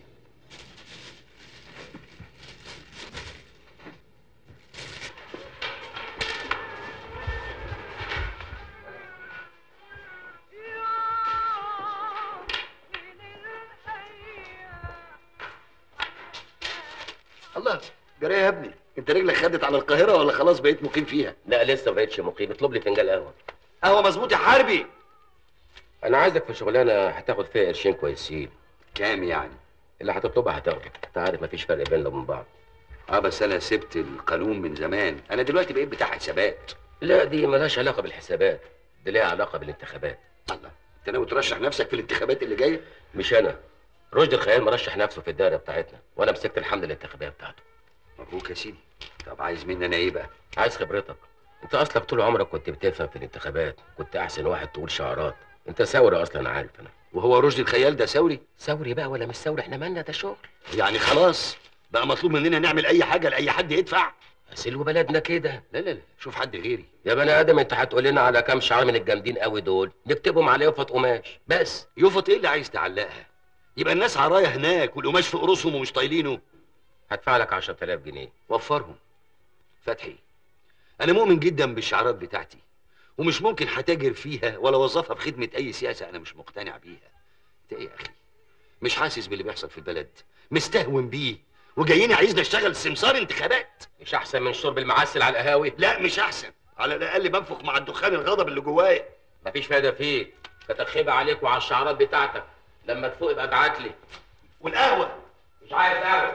الله جرى يا ابني انت رجلك خدت على القاهره ولا خلاص بقيت مقيم فيها لا لسه ما بقتش مقيم اطلب لي فنجان قهوه قهوه مظبوط يا حربي انا عايزك في شغلانه هتاخد فيها قرشين كويسين كام يعني اللي هتطلبها هتاخده انت عارف مفيش فرق بيننا وبين بعض اه بس انا سبت القانون من زمان انا دلوقتي بقيت بتاع حسابات لا دي ملهاش علاقه بالحسابات دي ليها علاقه بالانتخابات الله انت ناوي ترشح نفسك في الانتخابات اللي جايه مش انا رشدي الخيال مرشح نفسه في الدائره بتاعتنا وانا مسكت الحمله الانتخابيه بتاعته مبروك يا سيدي طب عايز مني انا ايه بقى عايز خبرتك انت اصلك طول عمرك كنت بتفهم في الانتخابات كنت احسن واحد تقول شعارات انت ثوري اصلا عارف انا وهو رشدي الخيال ده ثوري ثوري بقى ولا مش ثوري احنا مالنا ده شغل يعني خلاص بقى مطلوب مننا نعمل اي حاجه لاي حد يدفع سلو بلدنا كده لا لا لا شوف حد غيري يا بني ادم انت هتقول لنا على كام شعار من الجامدين قوي دول نكتبهم على يفط قماش بس يفط ايه اللي عايز تعلقها يبقى الناس عرايا هناك والقماش في قروسهم ومش طايلينه هدفع لك 10000 جنيه وفرهم فتحي انا مؤمن جدا بالشعارات بتاعتي ومش ممكن هتاجر فيها ولا اوظفها في خدمه اي سياسه انا مش مقتنع بيها انت ايه يا اخي مش حاسس باللي بيحصل في البلد مستهون بيه وجايين عايزني اشتغل سمسار انتخابات مش احسن من شرب المعسل على القهاوي لا مش احسن على الاقل بنفخ مع الدخان الغضب اللي جوايا مفيش فايده فيك كتخيبه عليك وعلى الشعارات بتاعتك لما تفوق يبقى ابعت لي والقهوه مش عايز قهوه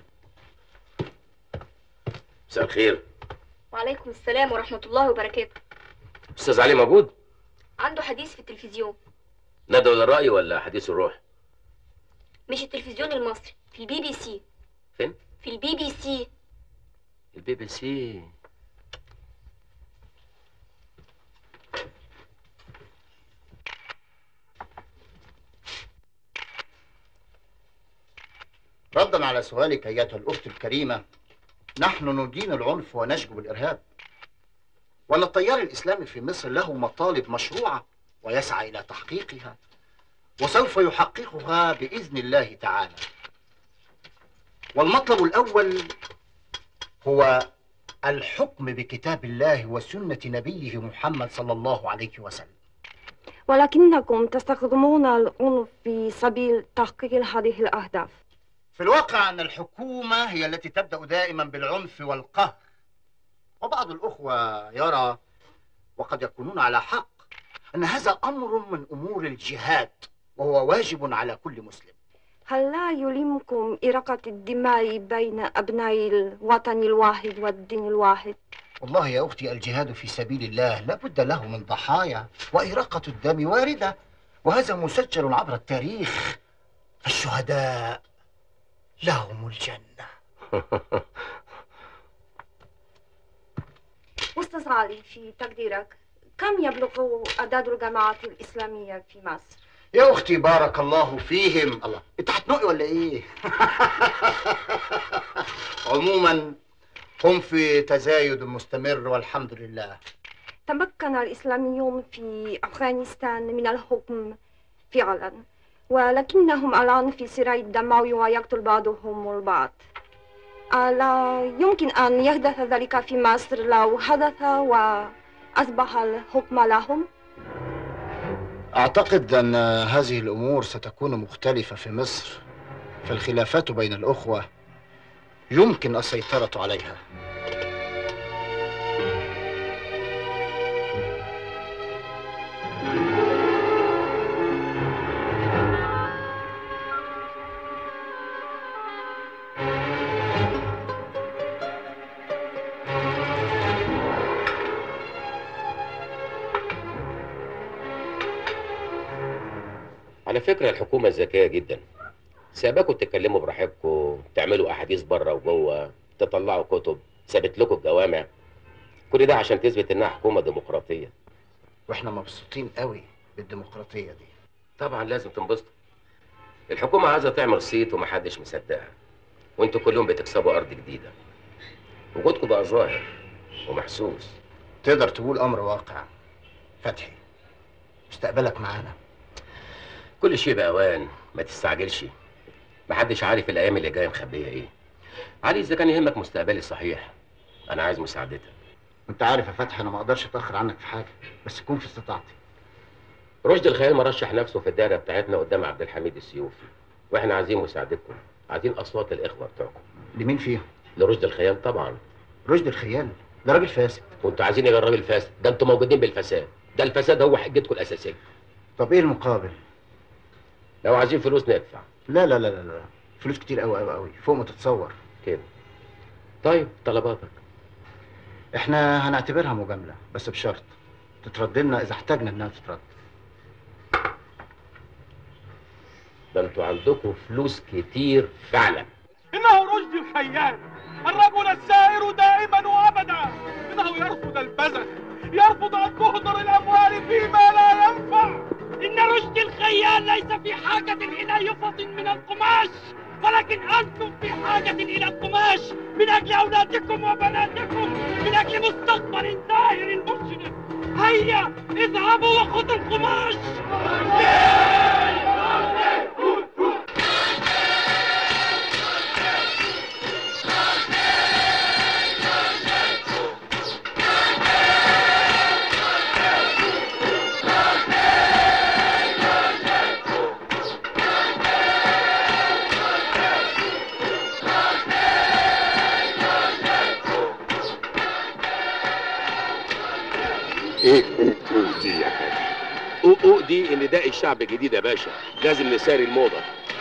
مساء الخير وعليكم السلام ورحمة الله وبركاته استاذ علي موجود عنده حديث في التلفزيون ندعو للراي ولا حديث الروح مش التلفزيون المصري في البي بي سي فين في البي بي سي البي بي سي ردا على سؤالك ايتها الاخت الكريمه نحن ندين العنف ونشجب الارهاب وان التيار الاسلامي في مصر له مطالب مشروعه ويسعى الى تحقيقها وسوف يحققها باذن الله تعالى والمطلب الاول هو الحكم بكتاب الله وسنه نبيه محمد صلى الله عليه وسلم ولكنكم تستخدمون العنف في سبيل تحقيق هذه الأهداف في الواقع أن الحكومة هي التي تبدأ دائما بالعنف والقهر وبعض الأخوة يرى وقد يكونون على حق أن هذا أمر من أمور الجهاد وهو واجب على كل مسلم هل لا يلمكم إراقة الدماء بين أبناء الوطن الواحد والدين الواحد؟ والله يا أختي الجهاد في سبيل الله لا بد له من ضحايا وإراقة الدم واردة وهذا مسجل عبر التاريخ الشهداء لهم الجنة أستاذ علي في تقديرك كم يبلغ أعداد الجماعات الإسلامية في مصر؟ يا أختي بارك الله فيهم الله أنت هتنقي ولا إيه؟ عموما هم في تزايد مستمر والحمد لله تمكن الإسلاميون في أفغانستان من الحكم فعلا ولكنهم الآن في صراع دموي ويقتل بعضهم البعض ألا يمكن أن يحدث ذلك في مصر لو حدث وأصبح الحكم لهم؟ أعتقد أن هذه الأمور ستكون مختلفة في مصر فالخلافات بين الأخوة يمكن السيطرة عليها على فكرة الحكومة ذكية جدا ساباكم تتكلموا براحتكم تعملوا أحاديث بره وجوه تطلعوا كتب سابت لكم الجوامع كل ده عشان تثبت إنها حكومة ديمقراطية واحنا مبسوطين قوي بالديمقراطية دي طبعا لازم تنبسطوا الحكومة عايزة تعمل صيت ومحدش مصدقها وانتوا كل يوم بتكسبوا أرض جديدة وجودكم بقى ظاهر ومحسوس تقدر تقول أمر واقع فتحي مستقبلك معانا كل شيء بأوان ما تستعجلش محدش عارف الأيام اللي جاية مخبية إيه علي إذا كان يهمك مستقبلي الصحيح أنا عايز مساعدتك انت عارف يا فتحي انا ما اقدرش اتاخر عنك في حاجه بس يكون في استطاعتي رشدي الخيال مرشح نفسه في الدائرة بتاعتنا قدام عبد الحميد السيوفي وإحنا عايزين مساعدتكم عايزين أصوات الإخوة بتوعكم لمين فيهم لرشدي الخيال طبعا رشدي الخيال ده راجل فاسد وانتوا عايزين ايه الراجل الفاسد ده انتوا موجودين بالفساد ده الفساد هو حجتكم الأساسية طب ايه المقابل لو عايزين فلوس ندفع لا لا لا لا, لا. فلوس كتير قوي قوي قوي فوق ما تتصور كده طيب طلباتك احنا هنعتبرها مجامله بس بشرط تترد لنا اذا احتاجنا انها تترد ده انتوا عندكم فلوس كتير فعلا إنه رشدي الخيال الرجل السائر دائما وأبدا إنه يرفض البذل يرفض أن تهدر الأموال فيما لا ينفع إن رشدي الخيال ليس في حاجة إلى يفط من القماش ولكن أنتم في حاجة إلى القماش من أجل أولادكم وبناتكم من أجل مستقبل زاهر مشرق هيا اذهبوا وخذوا القماش ايه أوه دي يا باشا أوه أوه دي نداء الشعب الجديد يا باشا لازم نساري الموضة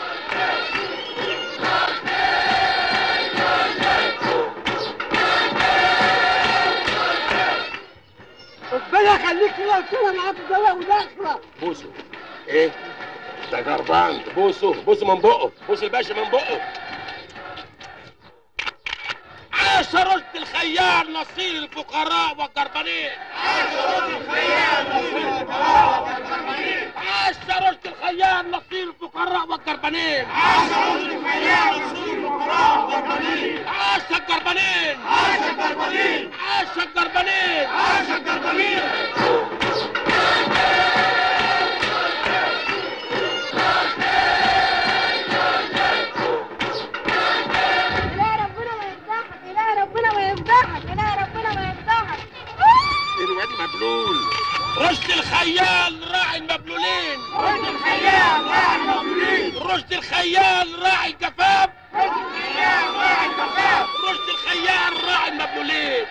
ربنا يخليك كده قلت لها معاك الدواء وداخله بوسه ايه ده جربان بوسه بوسه من بقه بوس الباشا من بقه عاش رشد الخيال نصير الفقراء والجربانين عاش رشد الخيال نصير الفقراء والجربانين عاش رشد الخيال نصير الفقراء والجربانين عاش رشد الخيال نصير الفقراء والجربانين عاش الجربانين عاش الجربانين عاش الجربانين عاش الجربانين إله ربنا ما يفضحك إله ربنا ما يفضحك إله ربنا ما يفضحك الواد مبلول رشد الخيال راعي المبلولين رشد الخيال راعي المبلولين رشد الخيال راعي الجفاف رشد الخيال راعي الجفاف رشد الخيال راعي المبلولين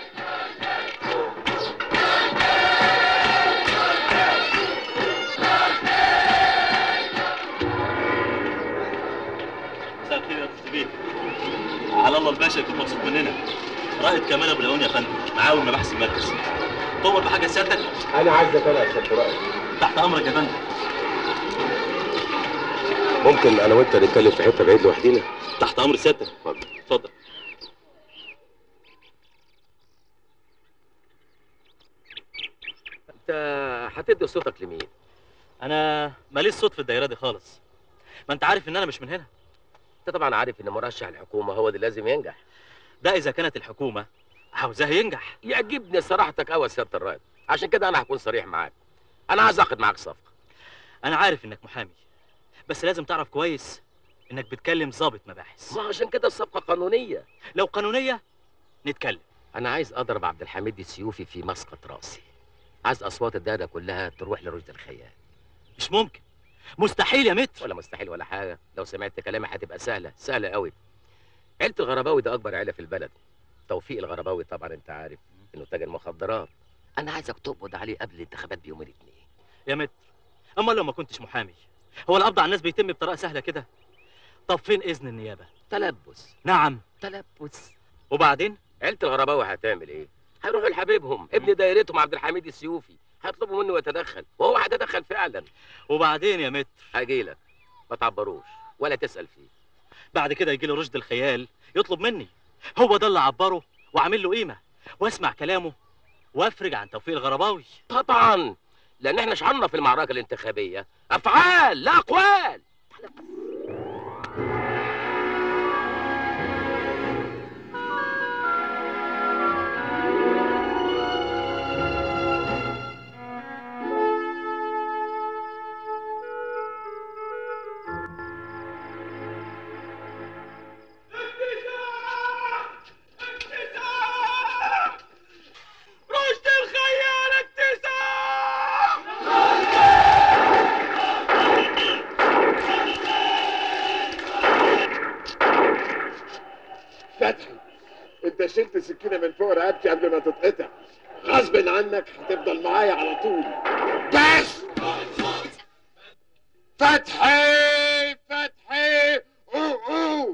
مساء الخير يا استاذ بيه على الله الباشا يكون مبسوط مننا رائد كمال ابو العون يا فندم معاون مباحث المركز تؤمر بحاجه سيادتك انا عايزك انا يا سيادة رائد تحت امرك يا فندم ممكن انا وانت نتكلم في حته بعيد لوحدينا تحت امر سيادتك اتفضل انت هتدي صوتك لمين انا ماليش صوت في الدايره دي خالص ما انت عارف ان انا مش من هنا انت طبعا عارف ان مرشح الحكومه هو اللي لازم ينجح ده اذا كانت الحكومه عاوزاه ينجح يعجبني صراحتك قوي يا سياده الرائد عشان كده انا هكون صريح معاك انا عايز اخد معاك صفقه انا عارف انك محامي بس لازم تعرف كويس انك بتكلم ضابط مباحث ما عشان كده الصفقه قانونيه لو قانونيه نتكلم انا عايز اضرب عبد الحميد السيوفي في مسقط راسي عايز اصوات الداده كلها تروح لرشد الخيال مش ممكن مستحيل يا متر ولا مستحيل ولا حاجه لو سمعت كلامي هتبقى سهله سهله قوي عيله الغرباوي ده اكبر عيله في البلد توفيق الغرباوي طبعا انت عارف انه تاجر مخدرات انا عايزك تقبض عليه قبل الانتخابات بيومين اتنين يا متر اما لو ما كنتش محامي هو القبض على الناس بيتم بطريقه سهله كده طب فين اذن النيابه تلبس نعم تلبس وبعدين عيله الغرباوي هتعمل ايه هيروحوا لحبيبهم ابن دايرتهم عبد الحميد السيوفي هيطلبوا منه يتدخل وهو هيتدخل فعلا وبعدين يا متر هجيلك ما تعبروش ولا تسال فيه بعد كده يجي له رشد الخيال يطلب مني هو ده اللي عبره وعامل له قيمه واسمع كلامه وافرج عن توفيق الغرباوي طبعا لان احنا شعرنا في المعركه الانتخابيه افعال لا اقوال شلت السكينه من فوق رقبتي قبل ما تتقطع غصب عنك هتفضل معايا على طول بس فتحي فتحي أوه أوه.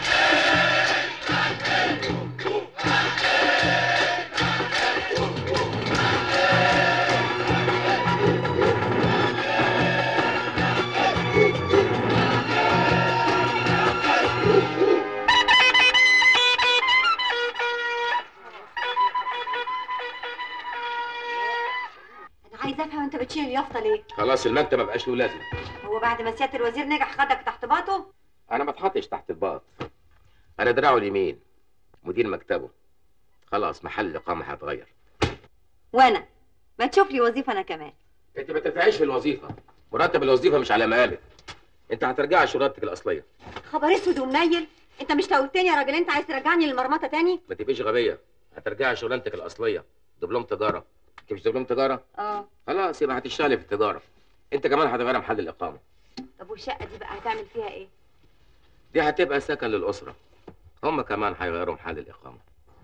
انا عايزه افهم انت بتشيل اليافطه ليه خلاص المكتب ما بقاش له لازمه هو بعد ما سياده الوزير نجح خدك تحت باطه انا ما اتحطش تحت الباط انا دراعه اليمين مدير مكتبه خلاص محل الاقامه هيتغير وانا ما تشوف لي وظيفه انا كمان انت ما تنفعيش في الوظيفه مرتب الوظيفه مش على مقامك انت هترجعي شرطتك الاصليه خبر اسود ومنيل انت مش توتني يا راجل انت عايز ترجعني للمرمطه تاني ما تبقيش غبيه هترجعي شغلانتك الاصليه دبلوم تجاره انت مش دبلوم تجاره اه خلاص يبقى هتشتغلي في التجاره انت كمان هتغير محل الاقامه طب والشقه دي بقى هتعمل فيها ايه دي هتبقى سكن للاسره هم كمان هيغيروا محل الاقامه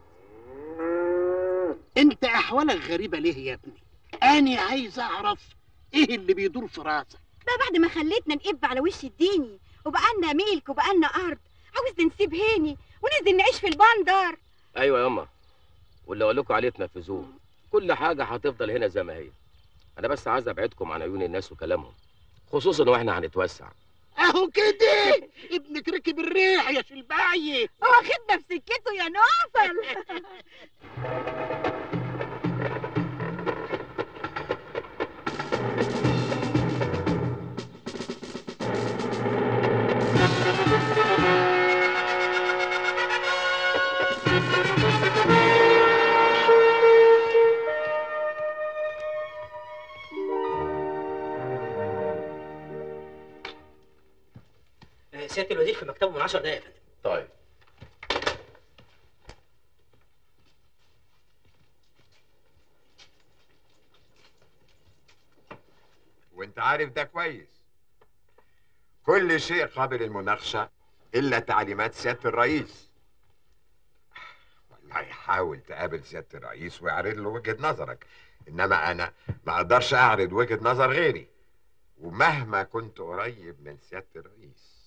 انت احوالك غريبه ليه يا ابني انا عايز اعرف ايه اللي بيدور في راسك ده بعد ما خليتنا نقب على وش الديني وبقالنا ملك وبقالنا ارض عاوزنا نسيب هاني وننزل نعيش في البندر ايوه ياما واللي اقول لكم عليه تنفذوه كل حاجه هتفضل هنا زي ما هي انا بس عايز ابعدكم عن عيون الناس وكلامهم خصوصا واحنا هنتوسع اهو كده ابنك ركب الريح يا شلباعي واخدنا في سكته يا نوفل آه، سياده الوزير في مكتبه من 10 دقائق يا فندم طيب وانت عارف ده كويس كل شيء قابل للمناقشة إلا تعليمات سيادة الرئيس والله حاول تقابل سيادة الرئيس واعرض له وجهة نظرك إنما أنا ما أقدرش أعرض وجهة نظر غيري ومهما كنت قريب من سيادة الرئيس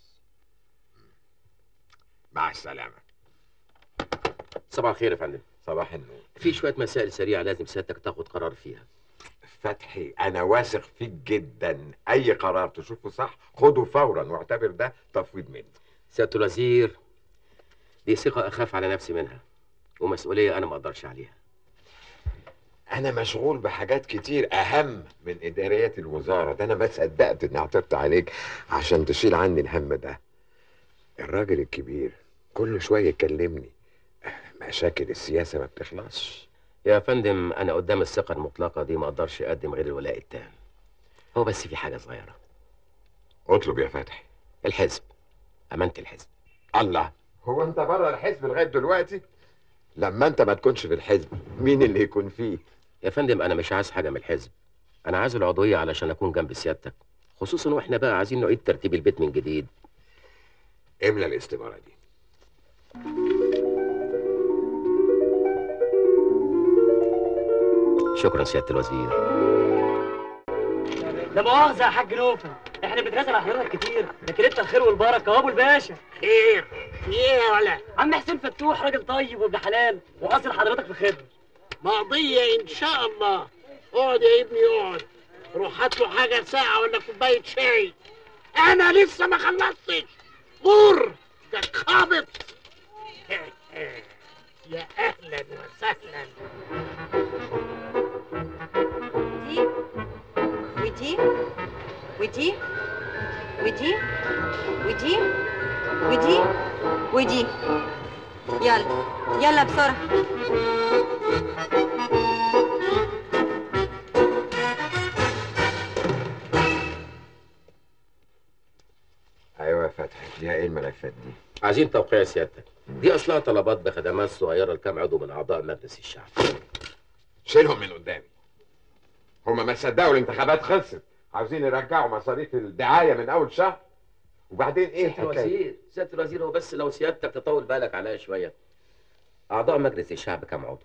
مع السلامة صباح الخير يا فندم صباح النور في شويه مسائل سريعه لازم سيادتك تاخد قرار فيها فتحي أنا واثق فيك جدا أي قرار تشوفه صح خده فورا واعتبر ده تفويض مني سياده الوزير دي ثقه اخاف على نفسي منها ومسؤوليه انا ما اقدرش عليها أنا مشغول بحاجات كتير أهم من إداريات الوزارة ده أنا ما صدقت إني عثرت عليك عشان تشيل عني الهم ده الراجل الكبير كل شوية يكلمني مشاكل السياسة ما بتخلصش يا فندم انا قدام الثقه المطلقه دي ما اقدرش اقدم غير الولاء التام هو بس في حاجه صغيره اطلب يا فتحي الحزب امانه الحزب الله هو أنت بره الحزب لغاية دلوقتي لما أنت ما تكونش في الحزب مين اللي يكون فيه يا فندم انا مش عايز حاجه من الحزب انا عايز العضويه علشان اكون جنب سيادتك خصوصا واحنا بقى عايزين نعيد ترتيب البيت من جديد املى الاستمارة دي شكرا سياده الوزير لا مؤاخذه يا حاج نوفل احنا بنتنازل على حضرتك كتير لكن انت الخير والبركه وابو الباشا خير في ايه يا ولا عم حسين فتوح راجل طيب وابن حلال واصل حضرتك في خدمه مقضية ان شاء الله اقعد يا ابني اقعد روح هات له حاجة ساعة ولا كوباية شاي انا لسه ما خلصتش غور ده خابط يا اهلا وسهلا ودي ودي ودي ودي ودي ودي يلا يلا بسرعة أيوة يا فتحي فيها إيه الملفات دي عايزين توقيع سيادتك دي اصلها طلبات بخدمات صغيره لكام عضو من اعضاء مجلس الشعب شيلهم من قدامي هما ما صدقوا الانتخابات خلصت عاوزين يرجعوا مصاريف الدعاية من أول شهر وبعدين إيه سياده الحكاية الوزير سياده الوزير هو بس لو سيادتك تطول بالك عليا شويه اعضاء مجلس الشعب كام عضو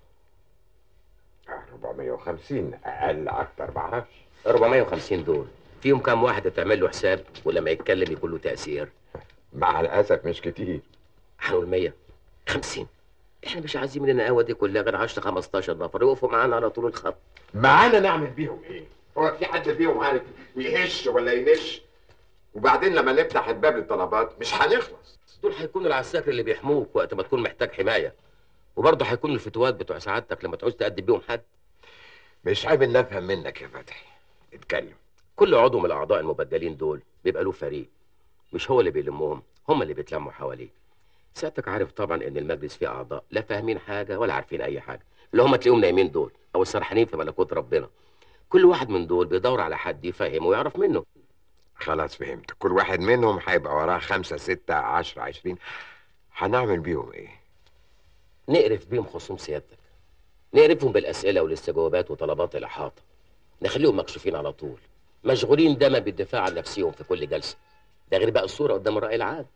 450 اقل اكتر معرفش 450 دول فيهم كام واحد تعمل له حساب ولما يتكلم يكون له تاثير مع الاسف مش كتير هنقول 100 50 احنا مش عايزين من القهوه دي كلها غير 10 15 نفر يقفوا معانا على طول الخط معانا نعمل بيهم ايه هو في حد فيهم عارف يهش ولا ينش وبعدين لما نفتح الباب للطلبات مش هنخلص دول هيكونوا العساكر اللي بيحموك وقت ما تكون محتاج حمايه وبرضه هيكونوا الفتوات بتوع سعادتك لما تعوز تقدم بيهم حد مش عيب ان افهم منك يا فتحي اتكلم كل عضو من الاعضاء المبدلين دول بيبقى له فريق مش هو اللي بيلمهم هم اللي بيتلموا حواليه سيادتك عارف طبعا ان المجلس فيه اعضاء لا فاهمين حاجه ولا عارفين اي حاجه اللي هم تلاقيهم نايمين دول او السرحانين في ملكوت ربنا كل واحد من دول بيدور على حد يفهمه ويعرف منه خلاص فهمت كل واحد منهم هيبقى وراه خمسة ستة عشرة عشرين هنعمل بيهم ايه نقرف بيهم خصوم سيادتك نقرفهم بالاسئله والاستجوابات وطلبات الاحاطه نخليهم مكشوفين على طول مشغولين دايما بالدفاع عن نفسهم في كل جلسه ده غير بقى الصوره قدام الراي العام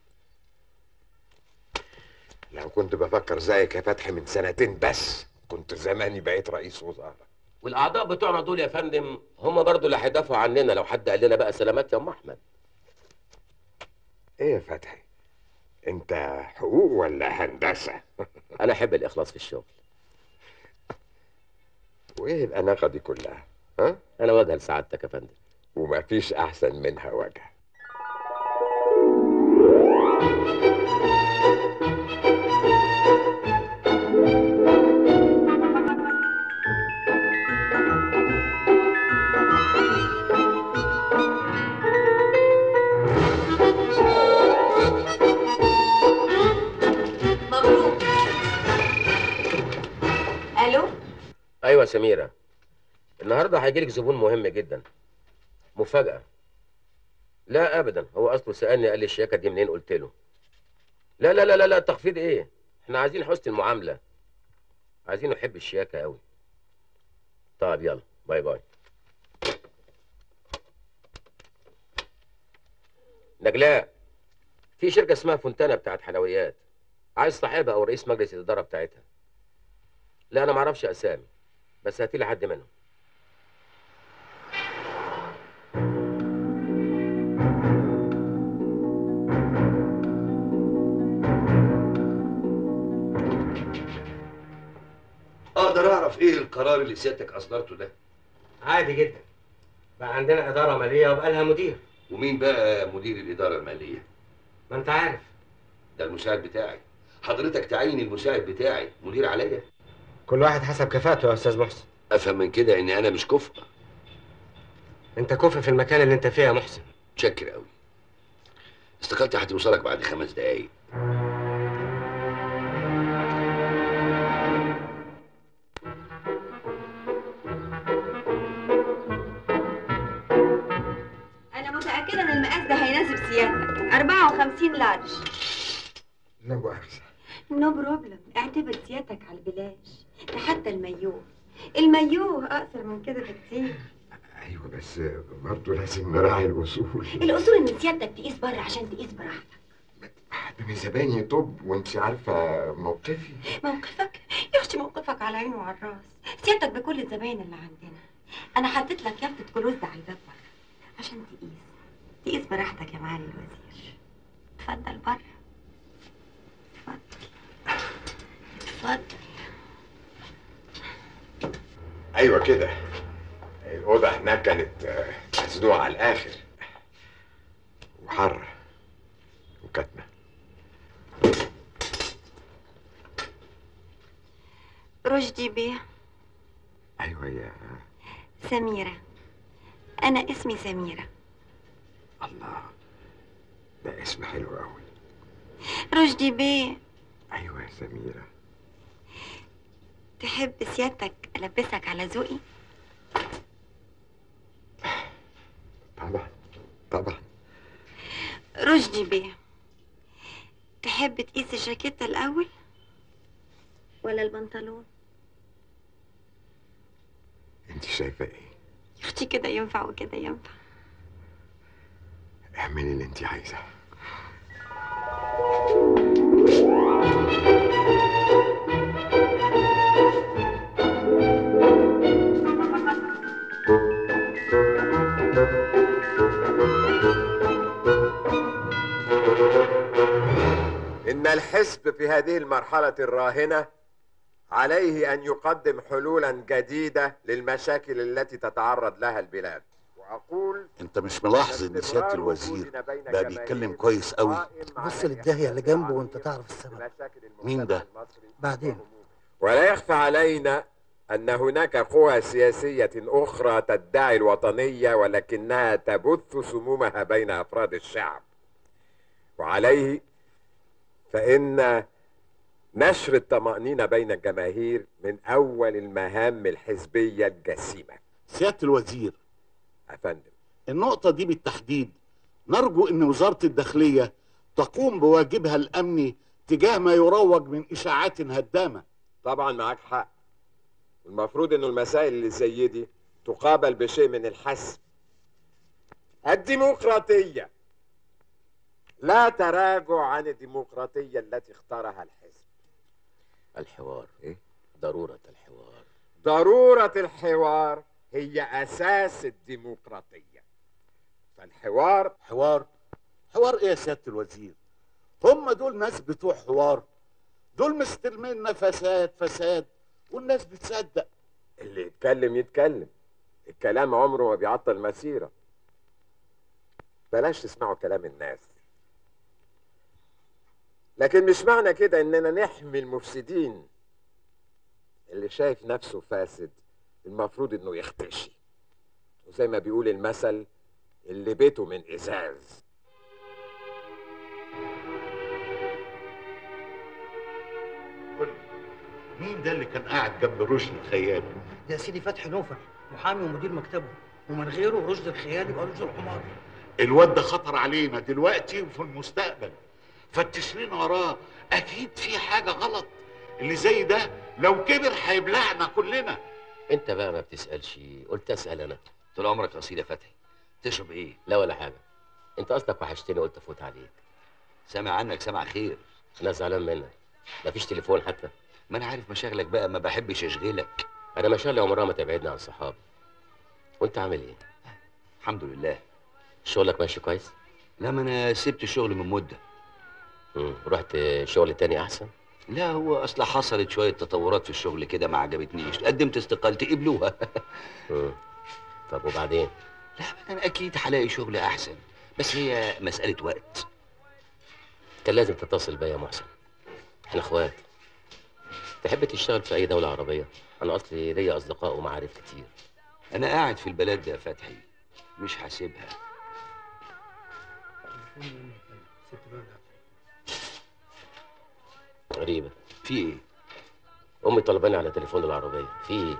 لو كنت بفكر زيك يا فتحي من سنتين بس كنت زماني بقيت رئيس وزراء والاعضاء بتوعنا دول يا فندم هم برضو اللي هيدافعوا عننا لو حد قال لنا بقى سلامات يا ام احمد ايه يا فتحي انت حقوق ولا هندسة انا احب الاخلاص في الشغل وايه الاناقة دي كلها ها انا وجه لسعادتك يا فندم ومفيش احسن منها وجه مبروك الو ايوه يا سميره النهارده هيجي لك زبون مهم جدا مفاجاه لا ابدا هو اصله سالني قال لي الشياكه دي منين قلت له لا لا لا لا لا تخفيض ايه احنا عايزين حسن المعامله عايزين نحب الشياكه قوي طيب يلا باي باي نجلاء في شركه اسمها فونتانا بتاعت حلويات عايز صاحبها او رئيس مجلس الاداره بتاعتها لا انا ما اعرفش اسامي بس هاتي لي حد منهم اقدر اعرف ايه القرار اللي سيادتك اصدرته ده عادي جدا بقى عندنا إدارة مالية وبقى لها مدير ومين بقى مدير الاداره الماليه ما أنت عارف ده المساعد بتاعي حضرتك تعين المساعد بتاعي مدير عليا كل واحد حسب كفاءته يا أستاذ محسن افهم من كده اني انا مش كفء أنت كفء في المكان اللي أنت فيه يا محسن متشكر قوي استقالتي هتوصلك بعد خمس دقايق انا متاكده ان المقاس ده هيناسب سيادتك 54 لارج لا مؤاخذة نو بروبلم اعتبر سيادتك على البلاش ده حتى المايوه المايوه اقصر من كده بكتير ايوه بس برضه لازم نراعي الاصول الاصول ان سيادتك تقيس بره عشان تقيس براحتك ده من زبايني طب وانت عارفه موقفي موقفك يا اختي موقفك على عيني وعلى الراس سيادتك بكل الزباين اللي عندنا انا حطيت لك يافطه كلوز ده على الباب بره عشان تقيس تقيس براحتك يا معالي الوزير اتفضل بره اتفضل ايوه كده الاوضه هناك كانت آه، مسدوعه على الاخر وحر وكتمه رشدي بيه ايوه يا سميرة أنا اسمي سميرة الله ده اسم حلو قوي رشدي بيه ايوه يا سميره تحب سيادتك ألبسك على ذوقي طبعا طبعا رشدي بيه تحب تقيس الجاكيتة الأول ولا البنطلون انت شايفه ايه يا أختي كده ينفع وكده ينفع اعملي اللي انت عايزاه الحزب في هذه المرحلة الراهنة عليه أن يقدم حلولا جديدة للمشاكل التي تتعرض لها البلاد وأقول انت مش ملاحظ ان سياده الوزير بقى بيتكلم كويس قوي بص للداهية اللي جنبه وانت تعرف السبب مين ده بعدين ولا يخفى علينا أن هناك قوى سياسية أخرى تدعي الوطنية ولكنها تبث سمومها بين أفراد الشعب وعليه فإن نشر الطمأنينة بين الجماهير من أول المهام الحزبية الجسيمة سياده الوزير أفندم النقطه دي بالتحديد نرجو ان وزاره الداخليه تقوم بواجبها الامني تجاه ما يروج من اشاعات هدامه طبعا معاك حق المفروض انه المسائل اللي زي دي تقابل بشيء من الحسم الديمقراطية لا تراجع عن الديمقراطية التي اختارها الحزب الحوار ايه ضرورة الحوار ضرورة الحوار هي أساس الديمقراطية فالحوار حوار حوار ايه يا سياده الوزير هم دول ناس بتوع حوار دول مستلمين فساد فساد والناس بتصدق اللي يتكلم يتكلم الكلام عمره ما بيعطل مسيرة بلاش تسمعوا كلام الناس لكن مش معنى كده اننا نحمي المفسدين اللي شايف نفسه فاسد المفروض انه يختشي وزي ما بيقول المثل اللي بيته من ازاز مين ده اللي كان قاعد جنب رشدي الخيال يا سيدي فتحي نوفل محامي ومدير مكتبه ومن غيره رشد الخيال يبقى رشد الحمار الواد ده خطر علينا دلوقتي وفي المستقبل فتشرين وراه اكيد في حاجه غلط اللي زي ده لو كبر هيبلعنا كلنا انت بقى ما بتسألش قلت اسأل انا طول عمرك اصيل يا فتحي تشرب ايه لا ولا حاجة انت اصلك وحشتني قلت افوت عليك سامع عنك سامع خير انا زعلان منك مفيش تليفون حتى ما انا عارف مشاغلك بقى ما بحبش اشغلك انا مشاغلي عمرها ما تبعدني عن صحابي وانت عامل ايه الحمد لله شغلك ماشي كويس لا ما انا سبت الشغل من مده مم. رحت شغل تاني احسن لا هو اصلا حصلت شويه تطورات في الشغل كده ما عجبتنيش قدمت استقالتي قبلوها مم. طب وبعدين انا اكيد هلاقي شغل احسن بس هي مساله وقت كان لازم تتصل بيا يا محسن احنا اخوات تحب تشتغل في اي دولة عربية انا اصلي ليا اصدقاء ومعارف كتير انا قاعد في البلد ده يا فتحي مش هسيبها غريبة في ايه امي طلباني على تليفون العربية في ايه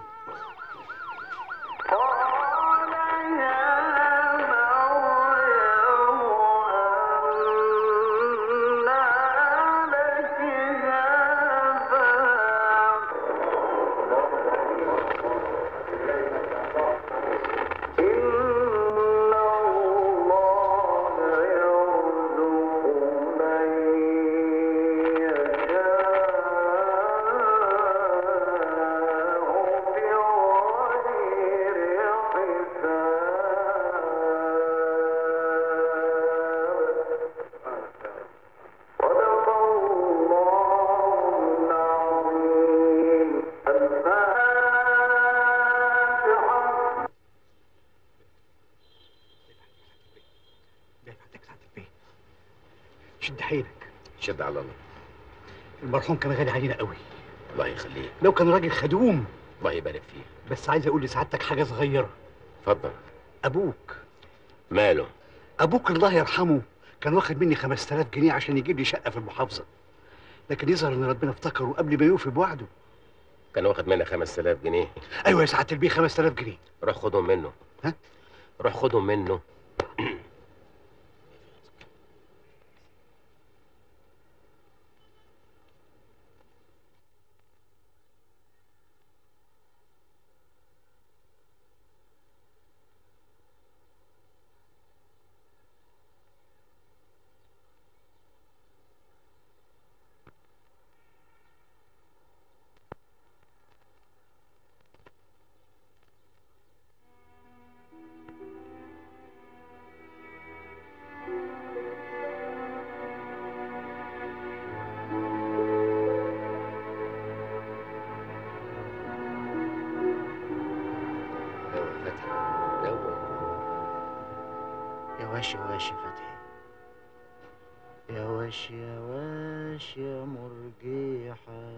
شد حيلك شد على الله المرحوم كان غالي علينا قوي الله يخليك لو كان راجل خدوم الله يبارك فيه بس عايز اقول لسعادتك حاجه صغيره اتفضل ابوك ماله ابوك الله يرحمه كان واخد مني 5000 جنيه عشان يجيب لي شقه في المحافظه لكن يظهر ان ربنا افتكره قبل ما يوفي بوعده كان واخد مني 5000 جنيه ايوه يا سعاده البيه 5000 جنيه روح خدهم منه ها روح خدهم منه وش فتحي يا وش يا وش يا مرجيحة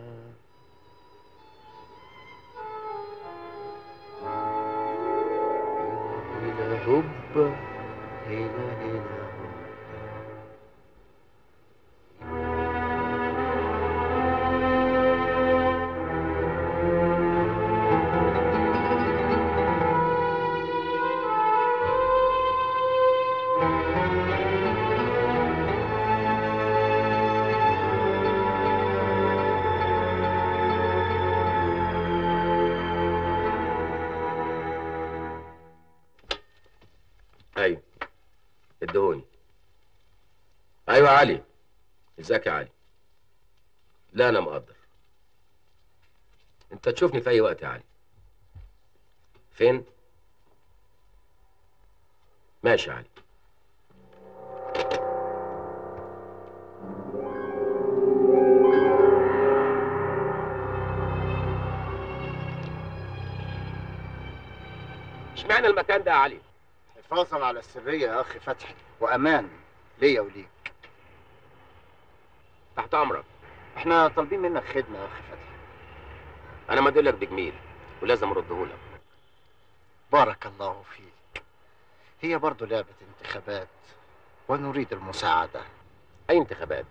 هلا هوبا هلا هلا ايوه ادهوني ايوه يا علي ازيك يا علي لا انا مقدر انت تشوفني في اي وقت يا علي فين ماشي يا علي اشمعنى المكان ده يا علي حفاظا على السرية يا أخي فتحي وأمان ليا وليك تحت امرك احنا طالبين منك خدمة يا أخي فتحي انا مدلك بجميل ولازم اردهولك بارك الله فيك هي برضو لعبة انتخابات ونريد المساعدة اي انتخابات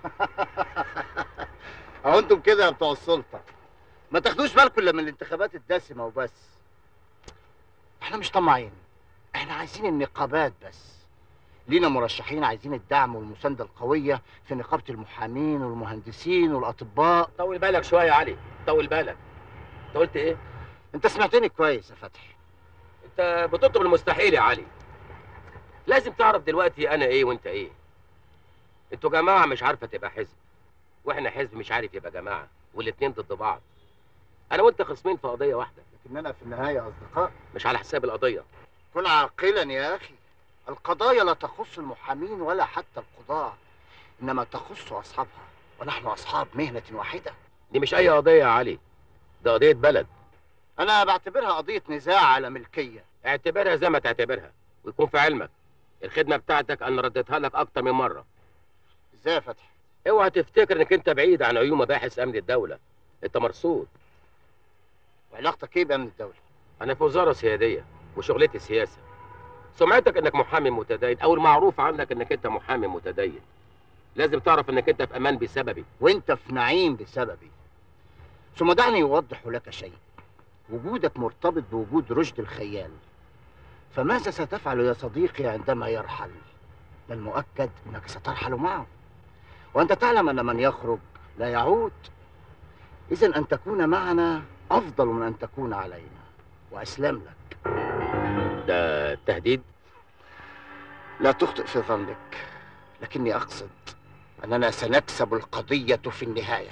أهو أنتم كده يا بتوع السلطة ما تاخدوش بالكم إلا من الانتخابات الدسمة وبس احنا مش طماعين احنا عايزين النقابات بس لينا مرشحين عايزين الدعم والمساندة القوية في نقابة المحامين والمهندسين والأطباء طول بالك شويه يا علي طول بالك انت قلت ايه انت سمعتني كويس يا فتحي انت بتطلب المستحيل يا علي لازم تعرف دلوقتي انا ايه وانت ايه انتوا جماعه مش عارفه تبقى حزب واحنا حزب مش عارف يبقى جماعه والاتنين ضد بعض انا وانت خصمين في قضيه واحده لكننا في النهاية أصدقاء مش على حساب القضيه كن عاقلا يا أخي القضايا لا تخص المحامين ولا حتى القضاة إنما تخص أصحابها ونحن أصحاب مهنة واحدة دي مش اي قضيه يا علي ده قضيه بلد أنا بعتبرها قضية نزاع على ملكية اعتبرها زي ما تعتبرها ويكون في علمك الخدمه بتاعتك انا رديتها لك اكتر من مره إزاي يا فتحي؟ اوعى تفتكر انك انت بعيد عن عيون مباحث امن الدوله انت مرصود وعلاقتك إيه بأمن الدولة؟ انا في وزاره سياديه وشغلتي سياسه سمعتك انك محامي متدين او المعروف عنك انك انت محامي متدين لازم تعرف انك انت في امان بسببي وأنت في نعيم بسببي ثم دعني أوضح لك شيء وجودك مرتبط بوجود رشد الخيال فماذا ستفعل يا صديقي عندما يرحل؟ من المؤكد أنك سترحل معه وأنت تعلم أن من يخرج لا يعود إذا أن تكون معنا أفضل من أن تكون علينا وأسلم لك ده تهديد لا تخطئ في ظنك لكني أقصد أننا سنكسب القضية في النهاية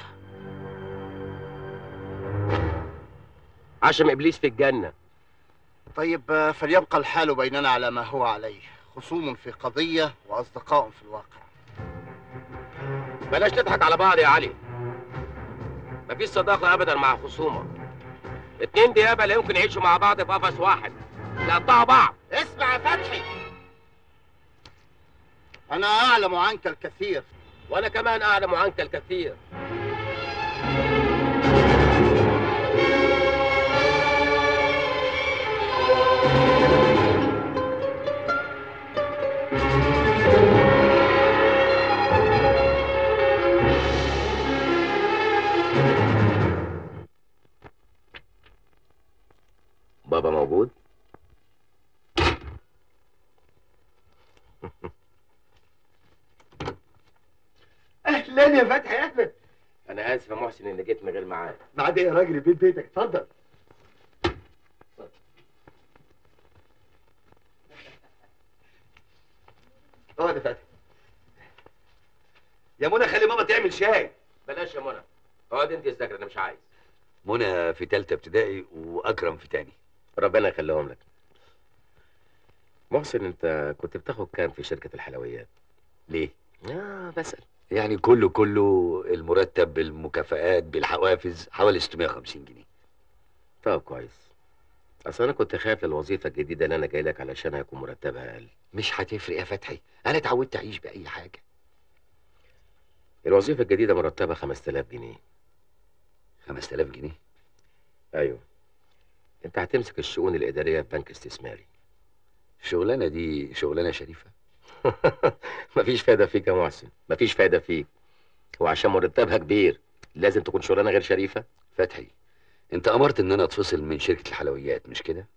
عشم ابليس في الجنه طيب آه، فليبقى الحال بيننا على ما هو عليه خصوم في قضية وأصدقاء في الواقع بلاش تضحك على بعض يا علي مفيش صداقه ابدا مع خصومه اتنين ديابه لا يمكن يعيشوا مع بعض في قفص واحد يقطعوا بعض اسمع يا فتحي أنا أعلم عنك الكثير وانا كمان اعلم عنك الكثير بابا موجود اهلا يا فتحي اهلا انا اسف يا محسن اني جيت من غير ميعاد بعد ايه يا راجل بيت بيتك اتفضل اقعد يا فتحي يا منى خلي ماما تعمل شاي بلاش يا منى اقعد انت الذاكره انا مش عايز منى في تالتة ابتدائي واكرم في تاني ربنا يخليهم لك محسن انت كنت بتاخد كام في شركه الحلويات ليه اه بسال يعني كله كله المرتب بالمكافآت بالحوافز حوالي 650 جنيه طب كويس اصل انا كنت خايف للوظيفه الجديده اللي انا جاي لك علشان هيكون مرتبها اقل مش هتفرق يا فتحي انا اتعودت اعيش باي حاجه الوظيفه الجديده مرتبها 5000 جنيه 5000 جنيه ايوه انت هتمسك الشؤون الاداريه في بنك استثماري الشغلانه دي شغلانه شريفه مفيش فايده فيك يا محسن مفيش فايده فيك وعشان مرتبها كبير لازم تكون شغلانه غير شريفه فتحي انت امرت ان انا اتفصل من شركه الحلويات مش كده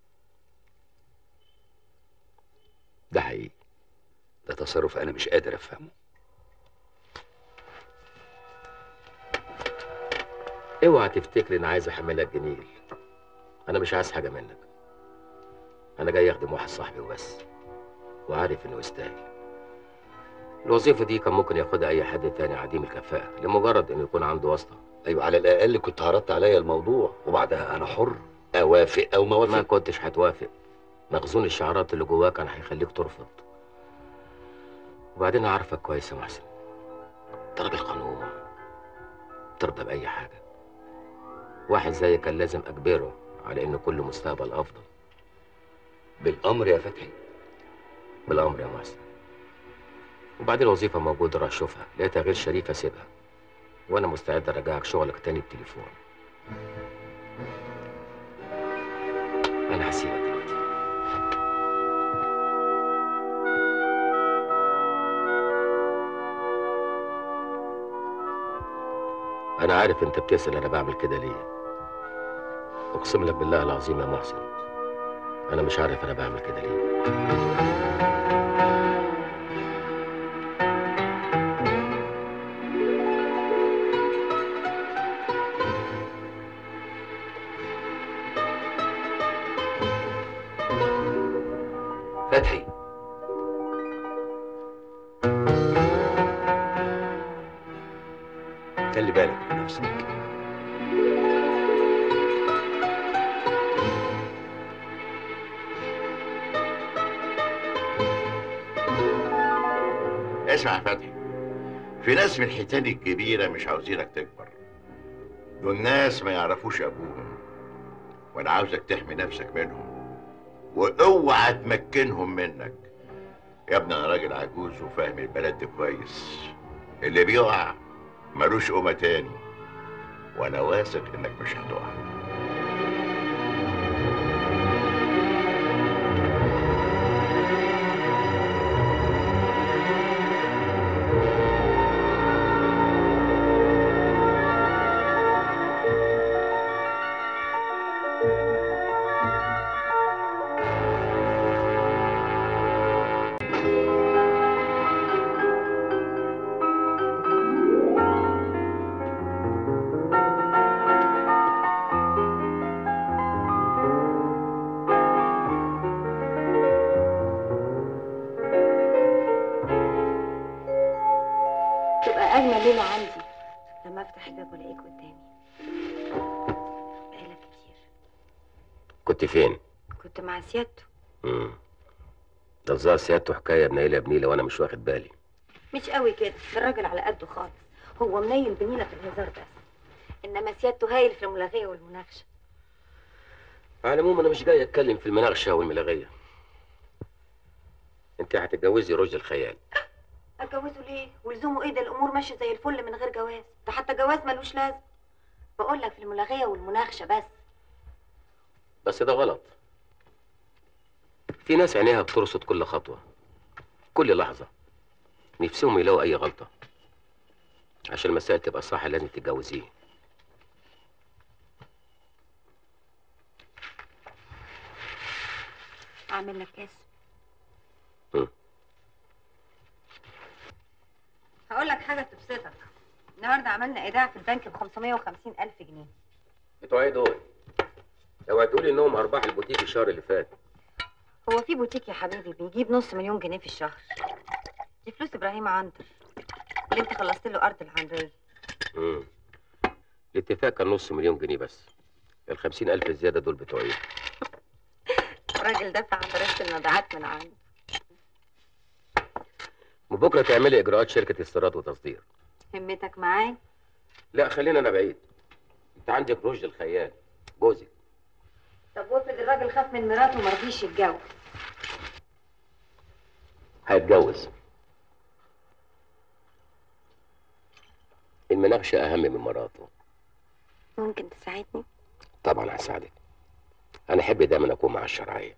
ده حقيقي ده تصرف انا مش قادر افهمه اوعى تفتكر اني عايز احملك جميل انا مش عايز حاجه منك انا جاي اخدم واحد صاحبي وبس وعارف انه يستاهل الوظيفه دي كان ممكن ياخدها اي حد تاني عديم الكفاءه لمجرد انه يكون عنده واسطه ايوه على الاقل كنت عرضت عليا الموضوع وبعدها انا حر اوافق او ما ما اوافق كنتش هتوافق مخزون الشعارات اللي جواك كان هيخليك ترفض وبعدين عارفك كويس يا محسن انت راجل قانون ترضى باي حاجه واحد زيك كان لازم اجبره على ان كل مستقبل افضل بالامر يا فتحي بالامر يا محسن وبعدين الوظيفه موجوده روح شوفها لقيتها غير شريفه سيبها وانا مستعد ارجعك شغلك تاني بتليفون انا هسيبك دلوقتي انا عارف انت بتسال انا بعمل كده ليه اقسم لك بالله العظيم يا محسن انا مش عارف انا بعمل كده ليه فتحي خلي بالك من نفسك اسمع يا فتحي في ناس من الحيتان الكبيرة مش عاوزينك تكبر دول ناس ما يعرفوش أبوهم وأنا عاوزك تحمي نفسك منهم واوعى تمكنهم منك يا ابني أنا راجل عجوز وفاهم البلد دي كويس اللي بيقع ملوش قومة تاني وأنا واثق إنك مش هتقع تبقى أجمل ليلة عندي لما أفتح الباب وألاقيك قدامي بقالك كتير كنت فين كنت مع سيادته امم ده الظاهر سيادته حكايه بنيله بنيله وانا مش واخد بالي مش قوي كده الراجل على قده خالص هو منيل بنيلة في الهزار بس إنما سيادته هايل في الملاغية والمناقشة على العموم انا مش جاي اتكلم في المناقشه والملاغيه انت هتتجوزي رشد الخيال أتجوزه ليه؟ ولزومه إيه ده الأمور ماشية زي الفل من غير جواز ده حتى جواز ملوش لازم بقول لك في الملاغية والمناقشة بس بس ده غلط في ناس عينيها بترصد كل خطوه كل لحظه نفسهم يلاقوا اي غلطه عشان المسائل تبقى صح لازم تتجوزيه أعمل لك كاس مم. هقول لك حاجة تبسطك النهاردة عملنا إيداع في البنك ب 550 ألف جنيه بتوع ايه دول؟ اوعى تقولي انهم ارباح البوتيك الشهر اللي فات هو في بوتيك يا حبيبي بيجيب نص مليون جنيه في الشهر دي فلوس إبراهيم عنتر اللي أنت خلصت له أرض العنرية امم الاتفاق كان نص مليون جنيه بس ال ألف الزياده دول بتوع ايه؟ الراجل دفع عن ضريبة المبيعات من عنده وبكره تعملي اجراءات شركه استيراد وتصدير همتك معاي لا خلينا انا بعيد انت عندك رشد الخيال جوزك طب وافرض الراجل خاف من مراته وما رضيش يتجوز هيتجوز المناقشة أهم من مراته ممكن تساعدني طبعا هساعدك أنا أحب دايما أكون مع الشرعية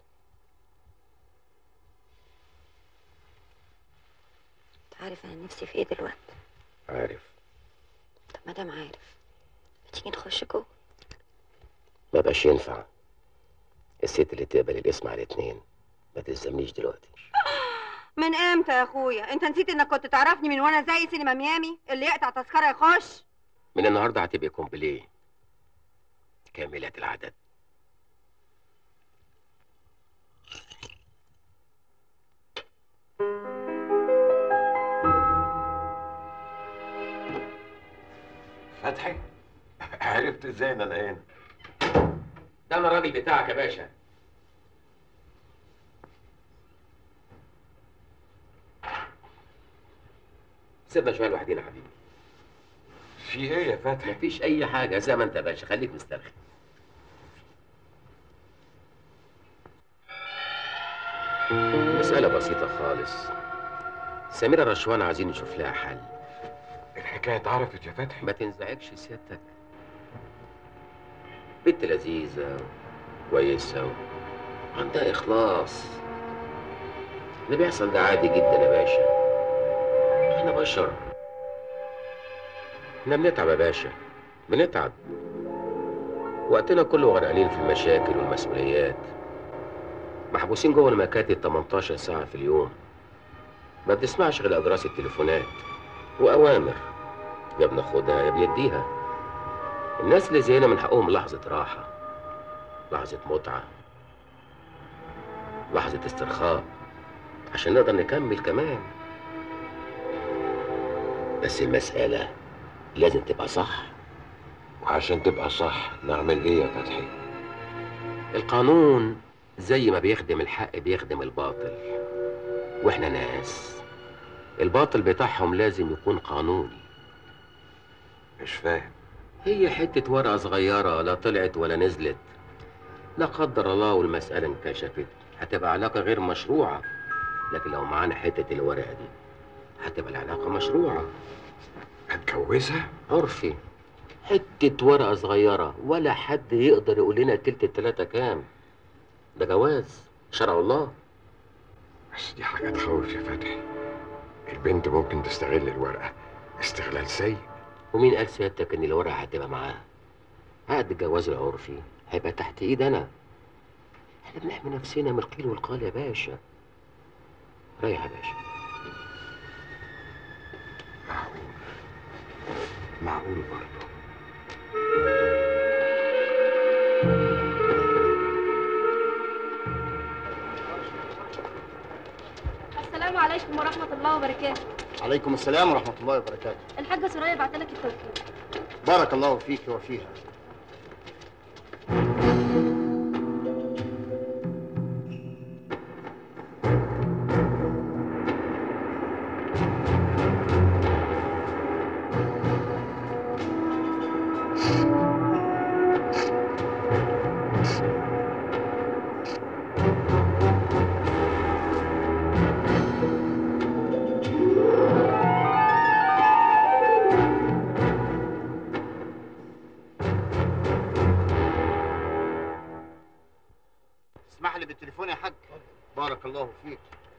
انت عارف انا نفسي في ايه دلوقتي عارف طب ما دام عارف ما تيجي نخش جوه ما بقاش ينفع الست اللي تقبل الاسم على الاتنين ما تلزمنيش دلوقتي من امتى يا اخويا انت نسيت انك كنت تعرفني من وانا زي سينما ميامي اللي يقطع تذكره يخش من النهارده هتبقي كومبليه كاملة العدد فتحي عرفت ازاي ان انا هنا ده انا الراجل بتاعك يا باشا سيبنا شويه لوحدينا يا حبيبي في ايه يا فتحي مفيش اي حاجه زي ما انت يا باشا خليك مسترخي مسألة بسيطة خالص سميرة رشوان عايزين نشوف لها حل الحكاية اتعرفت يا فتحي ما تنزعجش سيادتك بنت لذيذة كويسة و... عندها إخلاص اللي بيحصل ده عادي جدا يا باشا احنا بشر احنا بنتعب يا باشا بنتعب وقتنا كله غرقانين في المشاكل والمسؤوليات محبوسين جوه المكاتب 18 ساعة في اليوم ما بنسمعش غير أجراس التليفونات وأوامر يا بناخدها يا بنديها الناس اللي زينا من حقهم لحظة راحة لحظة متعة لحظة استرخاء عشان نقدر نكمل كمان بس المسألة لازم تبقى صح وعشان تبقى صح نعمل ايه يا فتحي القانون زي ما بيخدم الحق بيخدم الباطل واحنا ناس الباطل بتاعهم لازم يكون قانوني مش فاهم هي حتة ورقة صغيرة لا طلعت ولا نزلت لا قدر الله والمسألة انكشفت هتبقى علاقة غير مشروعة لكن لو معانا حتة الورقة دي هتبقى العلاقة مشروعة هتجوزها؟ عرفي حتة ورقة صغيرة ولا حد يقدر يقول لنا تلت التلاتة كام ده جواز شرع الله بس دي حاجة تخوف يا فتحي البنت ممكن تستغل الورقة استغلال سيء ومين قال سيادتك ان الورقة هتبقى معاها عقد الجواز العرفي هيبقى تحت ايد انا احنا بنحمي نفسنا من القيل والقال يا باشا ريح يا باشا معقول معقول برضه السلام عليكم ورحمة الله وبركاته عليكم السلام ورحمة الله وبركاته الحاجة سوريا بعتلك التوكيل بارك الله فيك وفيها اسمح لي بالتليفون يا حاج بارك الله فيك